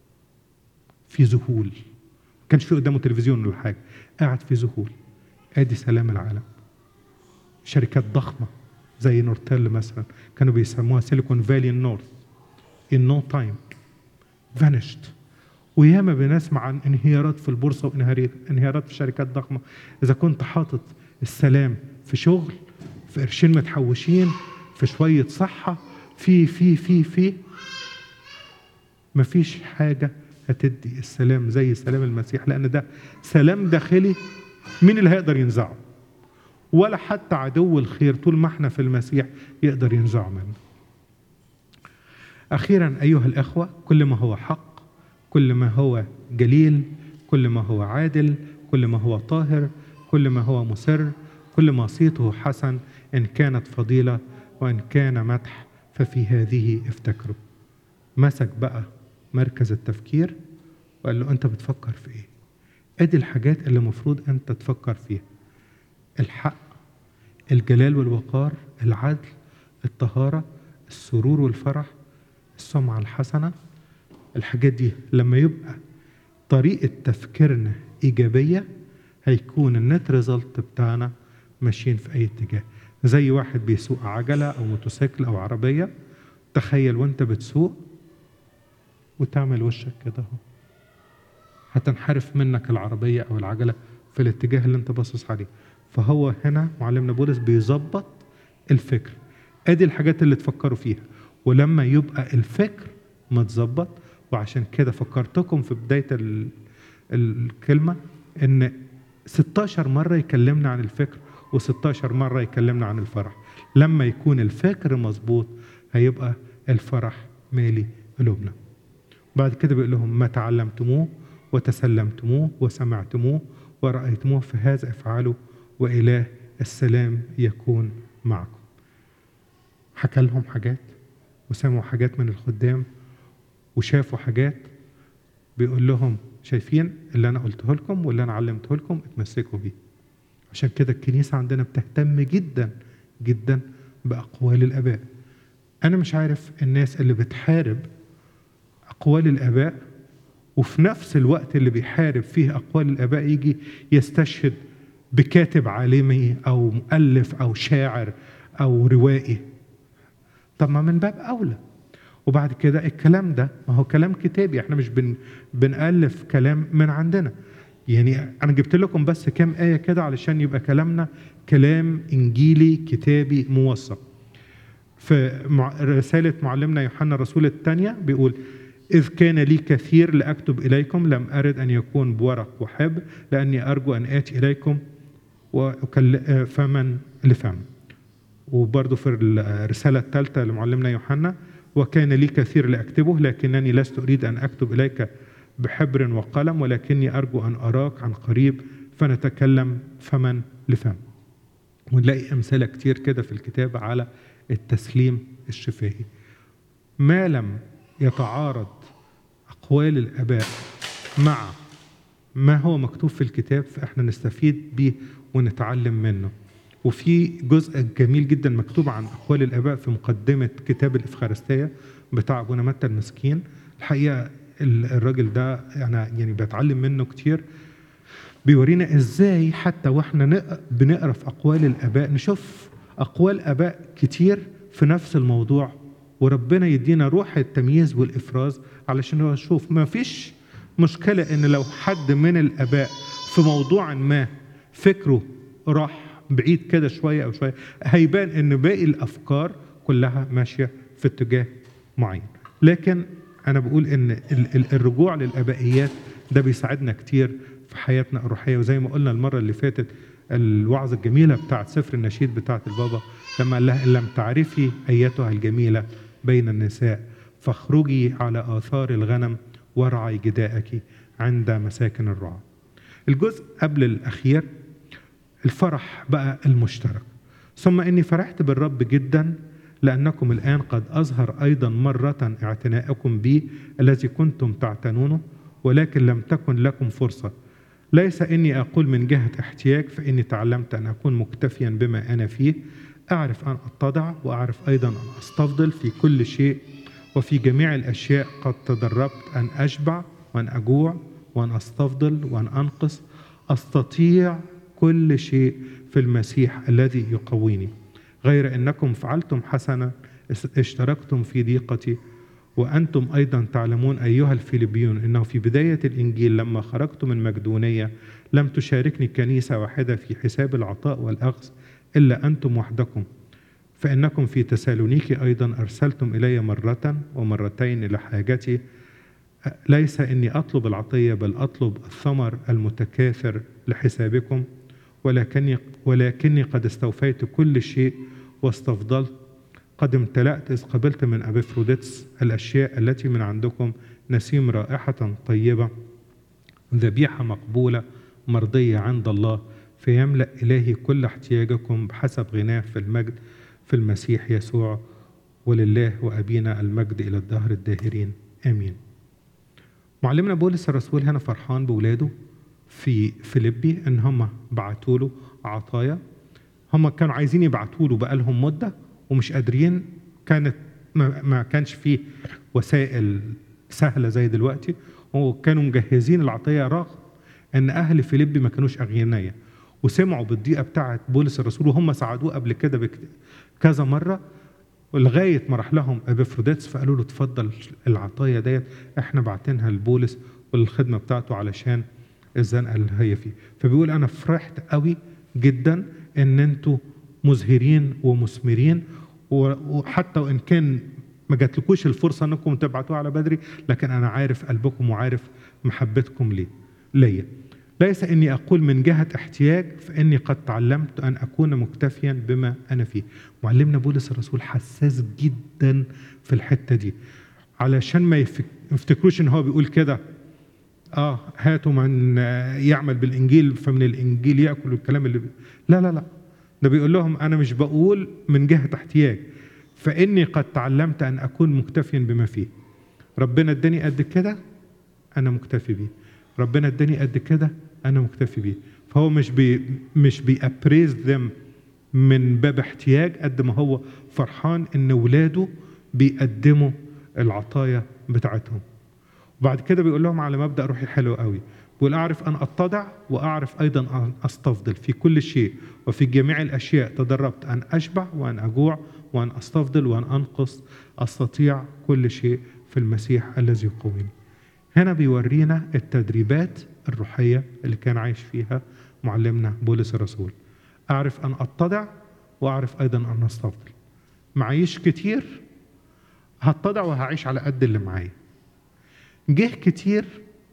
في ذهول ما كانش في قدامه تلفزيون ولا حاجه قاعد في ذهول ادي سلام العالم شركات ضخمه زي نورتيل مثلا كانوا بيسموها سيليكون فالي نورث in no time vanished وياما بنسمع عن انهيارات في البورصه وانهيارات في شركات ضخمه اذا كنت حاطط السلام في شغل في قرشين متحوشين في شويه صحه في في في في مفيش حاجه هتدي السلام زي سلام المسيح لان ده سلام داخلي مين اللي هيقدر ينزعه ولا حتى عدو الخير طول ما احنا في المسيح يقدر ينزعه منه اخيرا ايها الاخوه كل ما هو حق كل ما هو جليل كل ما هو عادل كل ما هو طاهر كل ما هو مسر كل ما صيته حسن ان كانت فضيله وان كان مدح ففي هذه افتكروا مسك بقى مركز التفكير وقال له انت بتفكر في ايه ادي الحاجات اللي المفروض انت تفكر فيها الحق الجلال والوقار العدل الطهاره السرور والفرح السمعه الحسنه الحاجات دي لما يبقى طريقه تفكيرنا ايجابيه هيكون النت ريزلت بتاعنا ماشيين في اي اتجاه زي واحد بيسوق عجله او موتوسيكل او عربيه تخيل وانت بتسوق وتعمل وشك كده اهو هتنحرف منك العربيه او العجله في الاتجاه اللي انت باصص عليه فهو هنا معلمنا بولس بيظبط الفكر ادي الحاجات اللي تفكروا فيها ولما يبقى الفكر متظبط وعشان كده فكرتكم في بدايه ال- الكلمه ان 16 مره يكلمنا عن الفكر و16 مره يكلمنا عن الفرح لما يكون الفكر مظبوط هيبقى الفرح مالي قلوبنا بعد كده بيقول لهم ما تعلمتموه وتسلمتموه وسمعتموه ورأيتموه في هذا افعلوا وإله السلام يكون معكم حكى لهم حاجات وسمعوا حاجات من الخدام وشافوا حاجات بيقول لهم شايفين اللي انا قلته لكم واللي انا علمته لكم اتمسكوا بيه عشان كده الكنيسه عندنا بتهتم جدا جدا باقوال الاباء انا مش عارف الناس اللي بتحارب اقوال الاباء وفي نفس الوقت اللي بيحارب فيه اقوال الاباء يجي يستشهد بكاتب عالمي او مؤلف او شاعر او روائي طب ما من باب اولى وبعد كده الكلام ده ما هو كلام كتابي احنا مش بن بنألف كلام من عندنا يعني انا جبت لكم بس كام آية كده علشان يبقى كلامنا كلام انجيلي كتابي موثق في مع- رسالة معلمنا يوحنا الرسول الثانية بيقول إذ كان لي كثير لأكتب إليكم لم أرد أن يكون بورق وحب لأني أرجو أن آتي إليكم وأكل فمن لفم وبرضه في الرسالة الثالثة لمعلمنا يوحنا وكان لي كثير لأكتبه لكنني لست أريد أن أكتب إليك بحبر وقلم ولكني أرجو أن أراك عن قريب فنتكلم فمن لفم ونلاقي أمثلة كتير كده في الكتاب على التسليم الشفاهي ما لم يتعارض أقوال الآباء مع ما هو مكتوب في الكتاب فإحنا نستفيد بيه ونتعلم منه وفي جزء جميل جدا مكتوب عن أقوال الآباء في مقدمة كتاب الإفخارستية بتاع أبونا متى المسكين الحقيقة ال- الراجل ده أنا يعني بتعلم منه كتير بيورينا ازاي حتى واحنا نق- بنقرا في اقوال الاباء نشوف اقوال اباء كتير في نفس الموضوع وربنا يدينا روح التمييز والافراز علشان هو نشوف ما فيش مشكله ان لو حد من الاباء في موضوع ما فكره راح بعيد كده شويه او شويه هيبان ان باقي الافكار كلها ماشيه في اتجاه معين لكن انا بقول ان ال- ال- الرجوع للابائيات ده بيساعدنا كتير في حياتنا الروحيه وزي ما قلنا المره اللي فاتت الوعظه الجميله بتاعت سفر النشيد بتاعت البابا لما قال لها ان لم تعرفي ايتها الجميله بين النساء فاخرجي على اثار الغنم وارعي جداءك عند مساكن الرعى. الجزء قبل الاخير الفرح بقى المشترك ثم اني فرحت بالرب جدا لانكم الان قد اظهر ايضا مره اعتناءكم بي الذي كنتم تعتنونه ولكن لم تكن لكم فرصه ليس اني اقول من جهه احتياج فاني تعلمت ان اكون مكتفيا بما انا فيه اعرف ان اتضع واعرف ايضا ان استفضل في كل شيء وفي جميع الاشياء قد تدربت ان اشبع وان اجوع وان استفضل وان انقص استطيع كل شيء في المسيح الذي يقويني غير انكم فعلتم حسنا اشتركتم في ضيقتي وانتم ايضا تعلمون ايها الفيليبيون انه في بدايه الانجيل لما خرجت من مقدونيه لم تشاركني كنيسه واحده في حساب العطاء والاخذ الا انتم وحدكم فانكم في تسالونيكي ايضا ارسلتم الي مره ومرتين لحاجتي ليس اني اطلب العطيه بل اطلب الثمر المتكاثر لحسابكم ولكني ولكني قد استوفيت كل شيء واستفضلت قد امتلأت إذ قبلت من أبيفروديتس الأشياء التي من عندكم نسيم رائحة طيبة ذبيحة مقبولة مرضية عند الله فيملأ إلهي كل احتياجكم بحسب غناه في المجد في المسيح يسوع ولله وأبينا المجد إلى الدهر الداهرين آمين معلمنا بولس الرسول هنا فرحان بولاده في فيليبي ان هم بعتوا له عطايا هم كانوا عايزين يبعتوا له بقالهم مده ومش قادرين كانت ما, ما كانش فيه وسائل سهله زي دلوقتي وكانوا مجهزين العطيه رغم ان اهل فيليبي ما كانوش اغنياء وسمعوا بالضيقه بتاعه بولس الرسول وهم ساعدوه قبل كده بك- كذا مره لغايه ما راح لهم ابيفروديتس فقالوا له اتفضل العطايا ديت احنا باعتينها لبولس وللخدمه بتاعته علشان الزنقه اللي هي فيه فبيقول انا فرحت قوي جدا ان انتوا مزهرين ومثمرين و- وحتى وان كان ما جاتلكوش الفرصه انكم تبعتوها على بدري لكن انا عارف قلبكم وعارف محبتكم ليه ليا ليس اني اقول من جهه احتياج فاني قد تعلمت ان اكون مكتفيا بما انا فيه معلمنا بولس الرسول حساس جدا في الحته دي علشان ما يفك- يفتكروش ان هو بيقول كده اه هاتوا من آه، يعمل بالانجيل فمن الانجيل ياكل الكلام اللي بي... لا لا لا ده بيقول لهم انا مش بقول من جهه احتياج فاني قد تعلمت ان اكون مكتفيا بما فيه ربنا اداني قد كده انا مكتفي بيه ربنا اداني قد كده انا مكتفي بيه فهو مش بي مش بيابريز ذم من باب احتياج قد ما هو فرحان ان ولاده بيقدموا العطايا بتاعتهم وبعد كده بيقول لهم على مبدا روحي حلو قوي بيقول اعرف ان اتضع واعرف ايضا ان استفضل في كل شيء وفي جميع الاشياء تدربت ان اشبع وان اجوع وان استفضل وان انقص استطيع كل شيء في المسيح الذي يقويني هنا بيورينا التدريبات الروحيه اللي كان عايش فيها معلمنا بولس الرسول اعرف ان اتضع واعرف ايضا ان استفضل معيش كتير هتضع وهعيش على قد اللي معايا جه كتير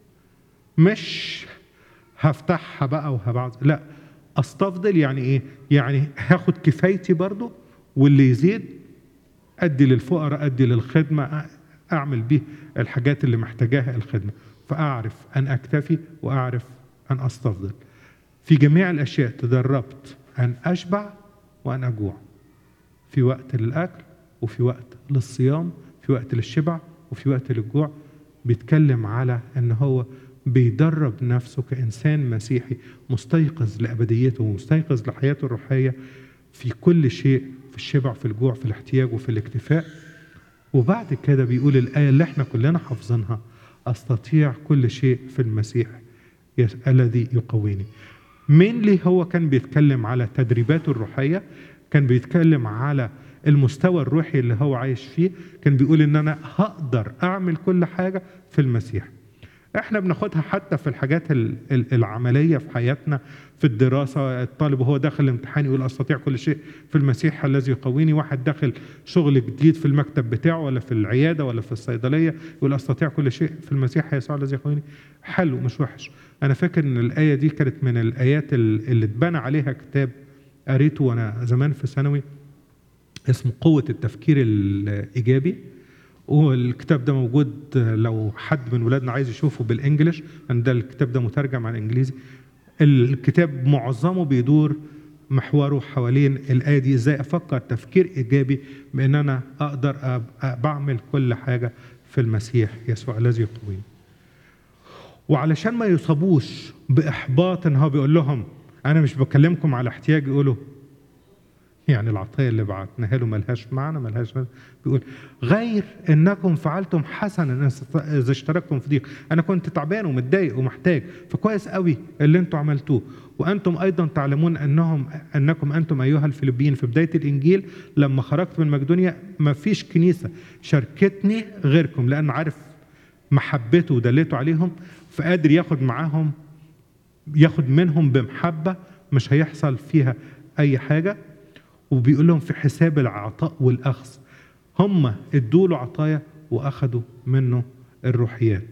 مش هفتحها بقى وهبعض لا استفضل يعني ايه يعني هاخد كفايتي برضو واللي يزيد ادي للفقراء ادي للخدمه اعمل بيه الحاجات اللي محتاجاها الخدمه فاعرف ان اكتفي واعرف ان استفضل في جميع الاشياء تدربت ان اشبع وان اجوع في وقت للاكل وفي وقت للصيام في وقت للشبع وفي وقت للجوع بيتكلم على ان هو بيدرب نفسه كانسان مسيحي مستيقظ لابديته ومستيقظ لحياته الروحيه في كل شيء في الشبع في الجوع في الاحتياج وفي الاكتفاء وبعد كده بيقول الايه اللي احنا كلنا حافظينها استطيع كل شيء في المسيح يس- الذي يقويني مين ليه هو كان بيتكلم على تدريباته الروحيه كان بيتكلم على المستوى الروحي اللي هو عايش فيه كان بيقول ان انا هقدر اعمل كل حاجه في المسيح احنا بناخدها حتى في الحاجات ال- ال- العمليه في حياتنا في الدراسه الطالب وهو داخل الامتحان يقول استطيع كل شيء في المسيح الذي يقويني واحد داخل شغل جديد في المكتب بتاعه ولا في العياده ولا في الصيدليه يقول استطيع كل شيء في المسيح يسوع الذي يقويني حلو مش وحش انا فاكر ان الايه دي كانت من الايات ال- اللي اتبنى عليها كتاب قريته وانا زمان في ثانوي اسمه قوة التفكير الإيجابي والكتاب ده موجود لو حد من ولادنا عايز يشوفه بالإنجلش لأن ده الكتاب ده مترجم على الإنجليزي الكتاب معظمه بيدور محوره حوالين الآية دي إزاي أفكر تفكير إيجابي بأن أنا أقدر أبقى بعمل كل حاجة في المسيح يسوع الذي يقويني وعلشان ما يصابوش بإحباط إن هو بيقول لهم أنا مش بكلمكم على احتياج يقولوا يعني العطية اللي بعتناها له ملهاش معنى ملهاش معنى. بيقول غير انكم فعلتم حسنا اذا اشتركتم في ضيق انا كنت تعبان ومتضايق ومحتاج فكويس قوي اللي انتم عملتوه وانتم ايضا تعلمون انهم انكم انتم ايها الفيلبيين في بدايه الانجيل لما خرجت من مقدونيا ما فيش كنيسه شاركتني غيركم لان عارف محبته ودلته عليهم فقادر ياخد معاهم ياخد منهم بمحبه مش هيحصل فيها اي حاجه وبيقول لهم في حساب العطاء والاخذ هم ادوا له عطايا واخذوا منه الروحيات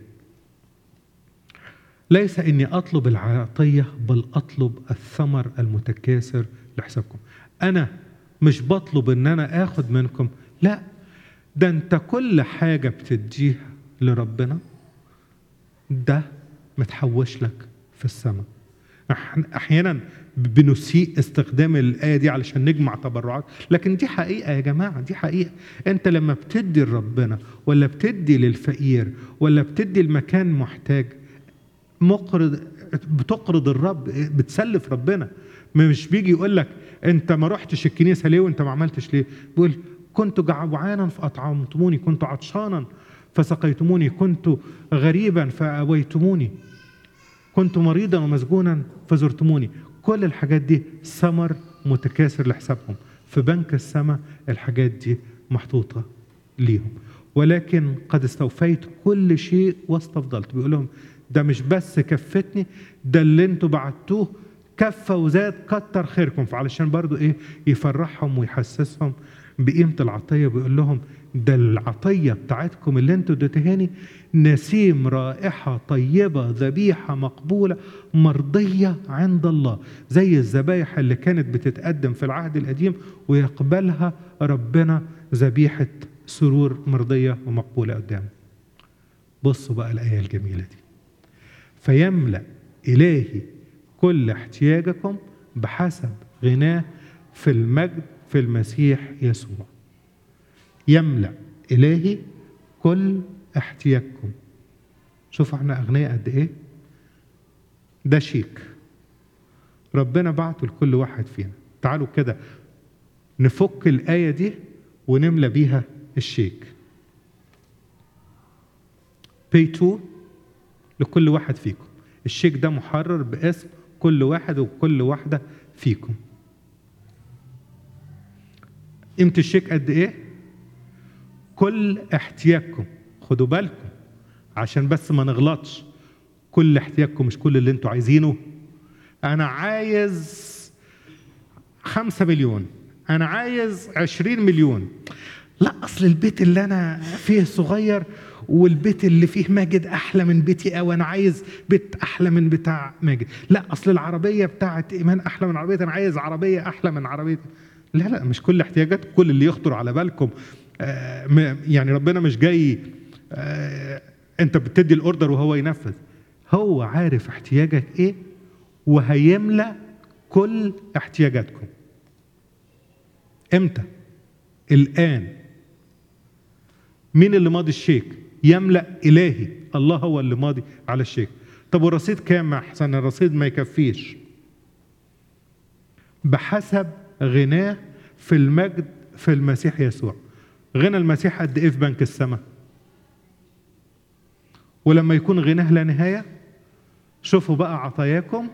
ليس اني اطلب العطيه بل اطلب الثمر المتكاثر لحسابكم انا مش بطلب ان انا اخد منكم لا ده انت كل حاجه بتديها لربنا ده متحوش لك في السماء احيانا بنسيء استخدام الايه دي علشان نجمع تبرعات لكن دي حقيقه يا جماعه دي حقيقه انت لما بتدي لربنا ولا بتدي للفقير ولا بتدي المكان محتاج مقرض بتقرض الرب بتسلف ربنا مش بيجي يقول لك انت ما رحتش الكنيسه ليه وانت ما عملتش ليه بيقول كنت جوعانا فاطعمتموني كنت عطشانا فسقيتموني كنت غريبا فاويتموني كنت مريضا ومسجونا فزرتموني كل الحاجات دي ثمر متكاثر لحسابهم في بنك السماء الحاجات دي محطوطة ليهم ولكن قد استوفيت كل شيء واستفضلت بيقول لهم ده مش بس كفتني ده اللي انتوا بعتوه كفى وزاد كتر خيركم فعلشان برضو ايه يفرحهم ويحسسهم بقيمة العطية بيقول لهم ده العطية بتاعتكم اللي انتوا اديتهاني نسيم رائحة طيبة ذبيحة مقبولة مرضية عند الله زي الذبايح اللي كانت بتتقدم في العهد القديم ويقبلها ربنا ذبيحة سرور مرضية ومقبولة قدامه بصوا بقى الآية الجميلة دي فيملأ إلهي كل احتياجكم بحسب غناه في المجد في المسيح يسوع يملأ إلهي كل احتياجكم شوفوا احنا أغنياء قد إيه ده شيك ربنا بعته لكل واحد فينا تعالوا كده نفك الآية دي ونملى بيها الشيك pay to لكل واحد فيكم الشيك ده محرر باسم كل واحد وكل واحدة فيكم قيمة الشيك قد إيه؟ كل احتياجكم خدوا بالكم عشان بس ما نغلطش كل احتياجكم مش كل اللي انتوا عايزينه انا عايز خمسة مليون انا عايز عشرين مليون لا اصل البيت اللي انا فيه صغير والبيت اللي فيه ماجد احلى من بيتي او انا عايز بيت احلى من بتاع ماجد لا اصل العربيه بتاعت ايمان احلى من عربيتي انا عايز عربيه احلى من عربيتي لا لا مش كل احتياجات كل اللي يخطر على بالكم آه يعني ربنا مش جاي آه انت بتدي الاوردر وهو ينفذ هو عارف احتياجك ايه وهيملى كل احتياجاتكم امتى الان مين اللي ماضي الشيك يملا الهي الله هو اللي ماضي على الشيك طب والرصيد كام احسن الرصيد ما يكفيش بحسب غناه في المجد في المسيح يسوع غنى المسيح قد ايه في بنك السماء ولما يكون غناه لا نهايه شوفوا بقى عطاياكم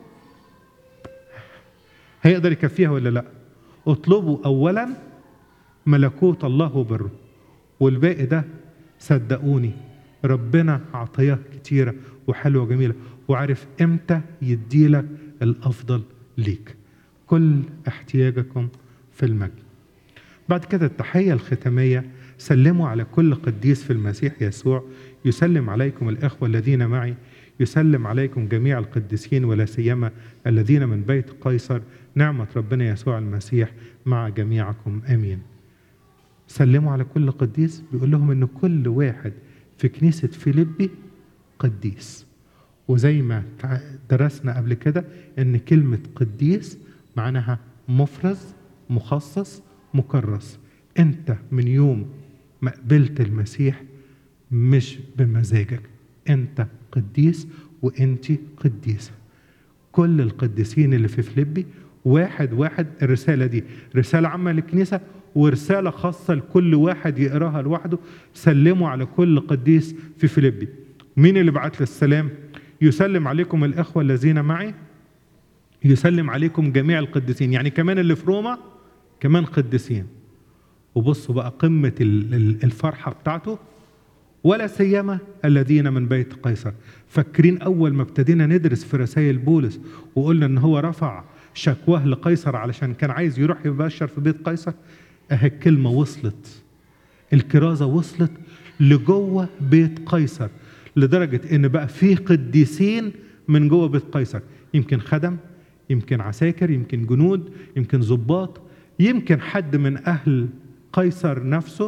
هيقدر يكفيها ولا لا اطلبوا اولا ملكوت الله وبره والباقي ده صدقوني ربنا عطاياه كتيره وحلوه وجميله وعارف امتى يديلك الافضل ليك كل احتياجكم في المجد بعد كده التحيه الختاميه سلموا على كل قديس في المسيح يسوع يسلم عليكم الاخوه الذين معي يسلم عليكم جميع القديسين ولا سيما الذين من بيت قيصر نعمه ربنا يسوع المسيح مع جميعكم امين سلموا على كل قديس بيقول لهم ان كل واحد في كنيسه فيليبي قديس وزي ما درسنا قبل كده ان كلمه قديس معناها مفرز مخصص مكرس انت من يوم ما قبلت المسيح مش بمزاجك انت قديس وانت قديسه كل القديسين اللي في فيليبي واحد واحد الرسالة دي رسالة عامة للكنيسة ورسالة خاصة لكل واحد يقراها لوحده سلموا على كل قديس في فيليبي مين اللي بعت له السلام يسلم عليكم الإخوة الذين معي يسلم عليكم جميع القديسين يعني كمان اللي في روما كمان قديسين وبصوا بقى قمة ال- ال- الفرحة بتاعته ولا سيما الذين من بيت قيصر فاكرين أول ما ابتدينا ندرس في رسائل بولس وقلنا إن هو رفع شكواه لقيصر علشان كان عايز يروح يبشر في بيت قيصر أهي الكلمة وصلت الكرازة وصلت لجوه بيت قيصر لدرجة إن بقى فيه قديسين من جوه بيت قيصر يمكن خدم يمكن عساكر يمكن جنود يمكن ضباط يمكن حد من أهل قيصر نفسه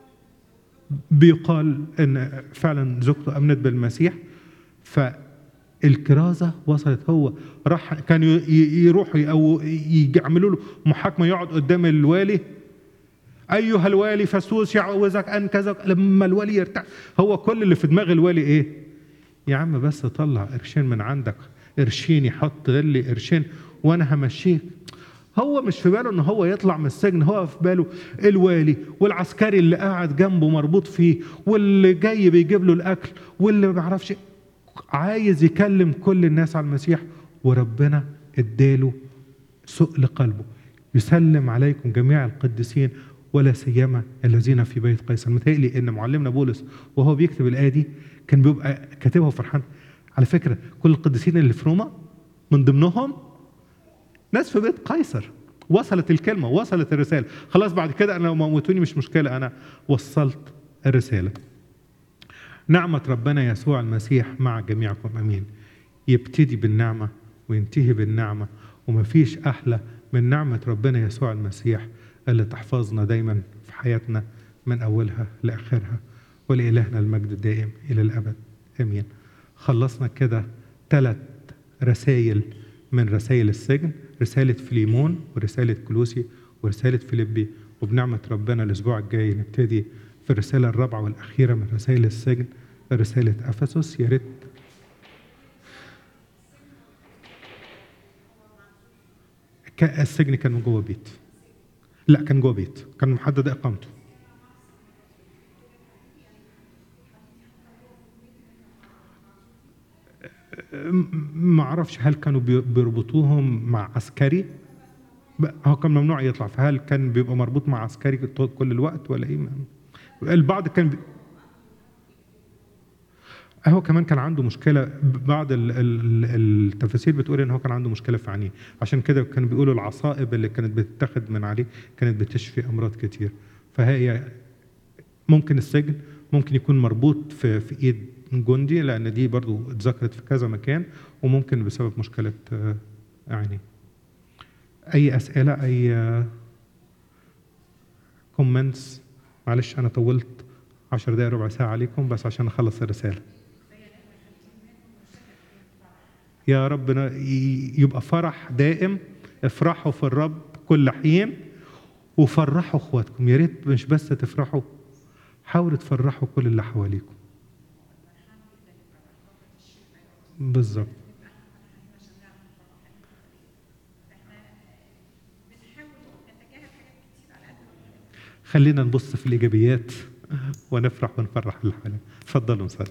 بيقال ان فعلا زوجته امنت بالمسيح فالكرازه وصلت هو راح كانوا ي- ي- يروحوا او يعملوا له محاكمه يقعد قدام الوالي ايها الوالي فسوس يعوزك ان كذا لما الوالي يرتاح هو كل اللي في دماغ الوالي ايه يا عم بس طلع قرشين من عندك قرشين يحط لي قرشين وانا همشيك هو مش في باله ان هو يطلع من السجن هو في باله الوالي والعسكري اللي قاعد جنبه مربوط فيه واللي جاي بيجيب له الاكل واللي ما بيعرفش عايز يكلم كل الناس على المسيح وربنا اداله سؤل قلبه يسلم عليكم جميع القديسين ولا سيما الذين في بيت قيصر متهيألي ان معلمنا بولس وهو بيكتب الايه دي كان بيبقى كاتبها فرحان على فكره كل القديسين اللي في روما من ضمنهم ناس في بيت قيصر وصلت الكلمة وصلت الرسالة خلاص بعد كده أنا لو موتوني مش مشكلة أنا وصلت الرسالة نعمة ربنا يسوع المسيح مع جميعكم أمين يبتدي بالنعمة وينتهي بالنعمة ومفيش أحلى من نعمة ربنا يسوع المسيح اللي تحفظنا دايما في حياتنا من أولها لآخرها ولإلهنا المجد الدائم إلى الأبد آمين خلصنا كده ثلاث رسائل من رسائل السجن رسالة فيليمون ورسالة كلوسي ورسالة فيليبي وبنعمة ربنا الأسبوع الجاي نبتدي في الرسالة الرابعة والأخيرة من رسائل السجن رسالة أفسس يا ريت كا- السجن كان من جوه بيت لا كان جوه بيت كان محدد إقامته ما اعرفش هل كانوا بي- بيربطوهم مع عسكري ب- هو كان ممنوع يطلع فهل كان بيبقى مربوط مع عسكري طول- كل الوقت ولا ايه ما- البعض كان بي... هو كمان كان عنده مشكله بعض ال- ال- التفاسير بتقول ان هو كان عنده مشكله في عينيه عشان كده كانوا بيقولوا العصائب اللي كانت بتتاخد من عليه كانت بتشفي امراض كتير فهي ممكن السجن ممكن يكون مربوط في في ايد جندي لان دي برضو اتذكرت في كذا مكان وممكن بسبب مشكله آه، عينيه اي اسئله اي كومنتس معلش انا طولت عشر دقايق ربع ساعه عليكم بس عشان اخلص الرساله يا رب ن- ي- يبقى فرح دائم افرحوا في الرب كل حين وفرحوا اخواتكم يا ريت مش بس تفرحوا حاولوا تفرحوا كل اللي حواليكم بالظبط بنحاول نتجاهل حاجات كتير على قد ما نقدر. خلينا نبص في الايجابيات ونفرح ونفرح اللي حوالينا اتفضلوا نصلي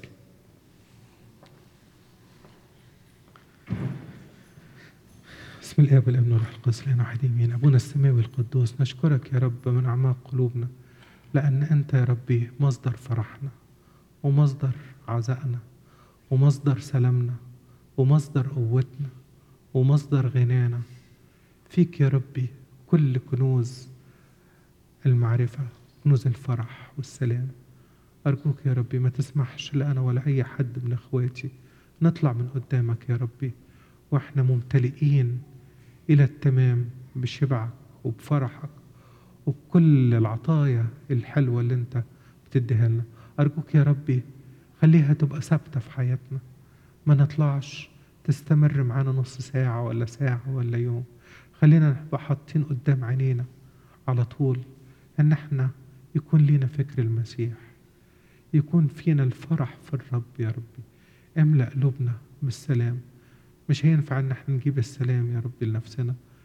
بسم الاب والابن والروح القدس لنا واحد يمين ابونا السماوي القدوس نشكرك يا رب من اعماق قلوبنا لان انت يا ربي مصدر فرحنا ومصدر عزائنا ومصدر سلامنا ومصدر قوتنا ومصدر غنانا فيك يا ربي كل كنوز المعرفة كنوز الفرح والسلام أرجوك يا ربي ما تسمحش لأنا ولا أي حد من إخواتي نطلع من قدامك يا ربي وإحنا ممتلئين إلى التمام بشبعك وبفرحك وبكل العطايا الحلوة اللي أنت بتديها لنا أرجوك يا ربي خليها تبقى ثابتة في حياتنا ما نطلعش تستمر معانا نص ساعة ولا ساعة ولا يوم خلينا نبقى حاطين قدام عينينا على طول ان احنا يكون لينا فكر المسيح يكون فينا الفرح في الرب يا ربي املأ قلوبنا بالسلام مش هينفع ان احنا نجيب السلام يا ربي لنفسنا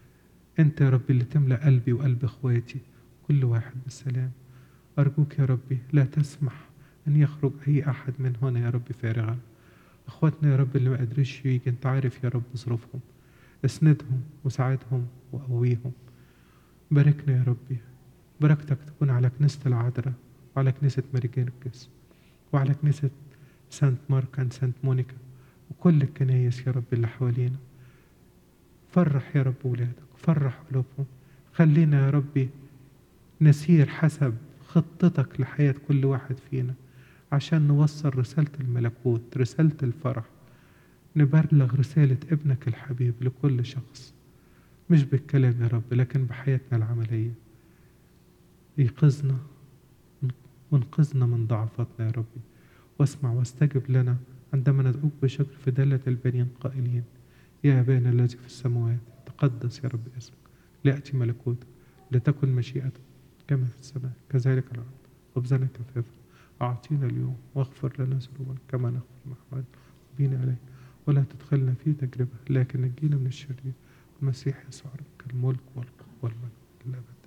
أنت يا ربي اللي تملأ قلبي وقلب إخواتي كل واحد بالسلام أرجوك يا ربي لا تسمح أن يخرج أي أحد من هنا يا ربي فارغا إخواتنا يا رب اللي ما قدرش يجي أنت عارف يا رب ظروفهم اسندهم وساعدهم وقويهم باركنا يا ربي بركتك تكون على كنيسة العذراء وعلى كنيسة ماري جيرجس وعلى كنيسة سانت ماركان سانت مونيكا وكل الكنايس يا رب اللي حوالينا فرح يا رب ولادك فرح قلوبهم خلينا يا ربي نسير حسب خطتك لحياة كل واحد فينا عشان نوصل رسالة الملكوت رسالة الفرح نبلغ رسالة ابنك الحبيب لكل شخص مش بالكلام يا رب لكن بحياتنا العملية يقظنا وانقذنا من ضعفاتنا يا ربي واسمع واستجب لنا عندما ندعوك بشكر في دالة البنين قائلين يا أبانا الذي في السماوات تقدس يا رب اسمك ليأتي ملكوتك لتكن مشيئتك كما في السماء كذلك على الأرض خبزنا كفافا أعطينا اليوم واغفر لنا ذنوبنا كما نغفر محمد بينا عليك ولا تدخلنا في تجربة لكن نجينا من الشرير المسيح يسوع ربك الملك والقوة والمجد الأبد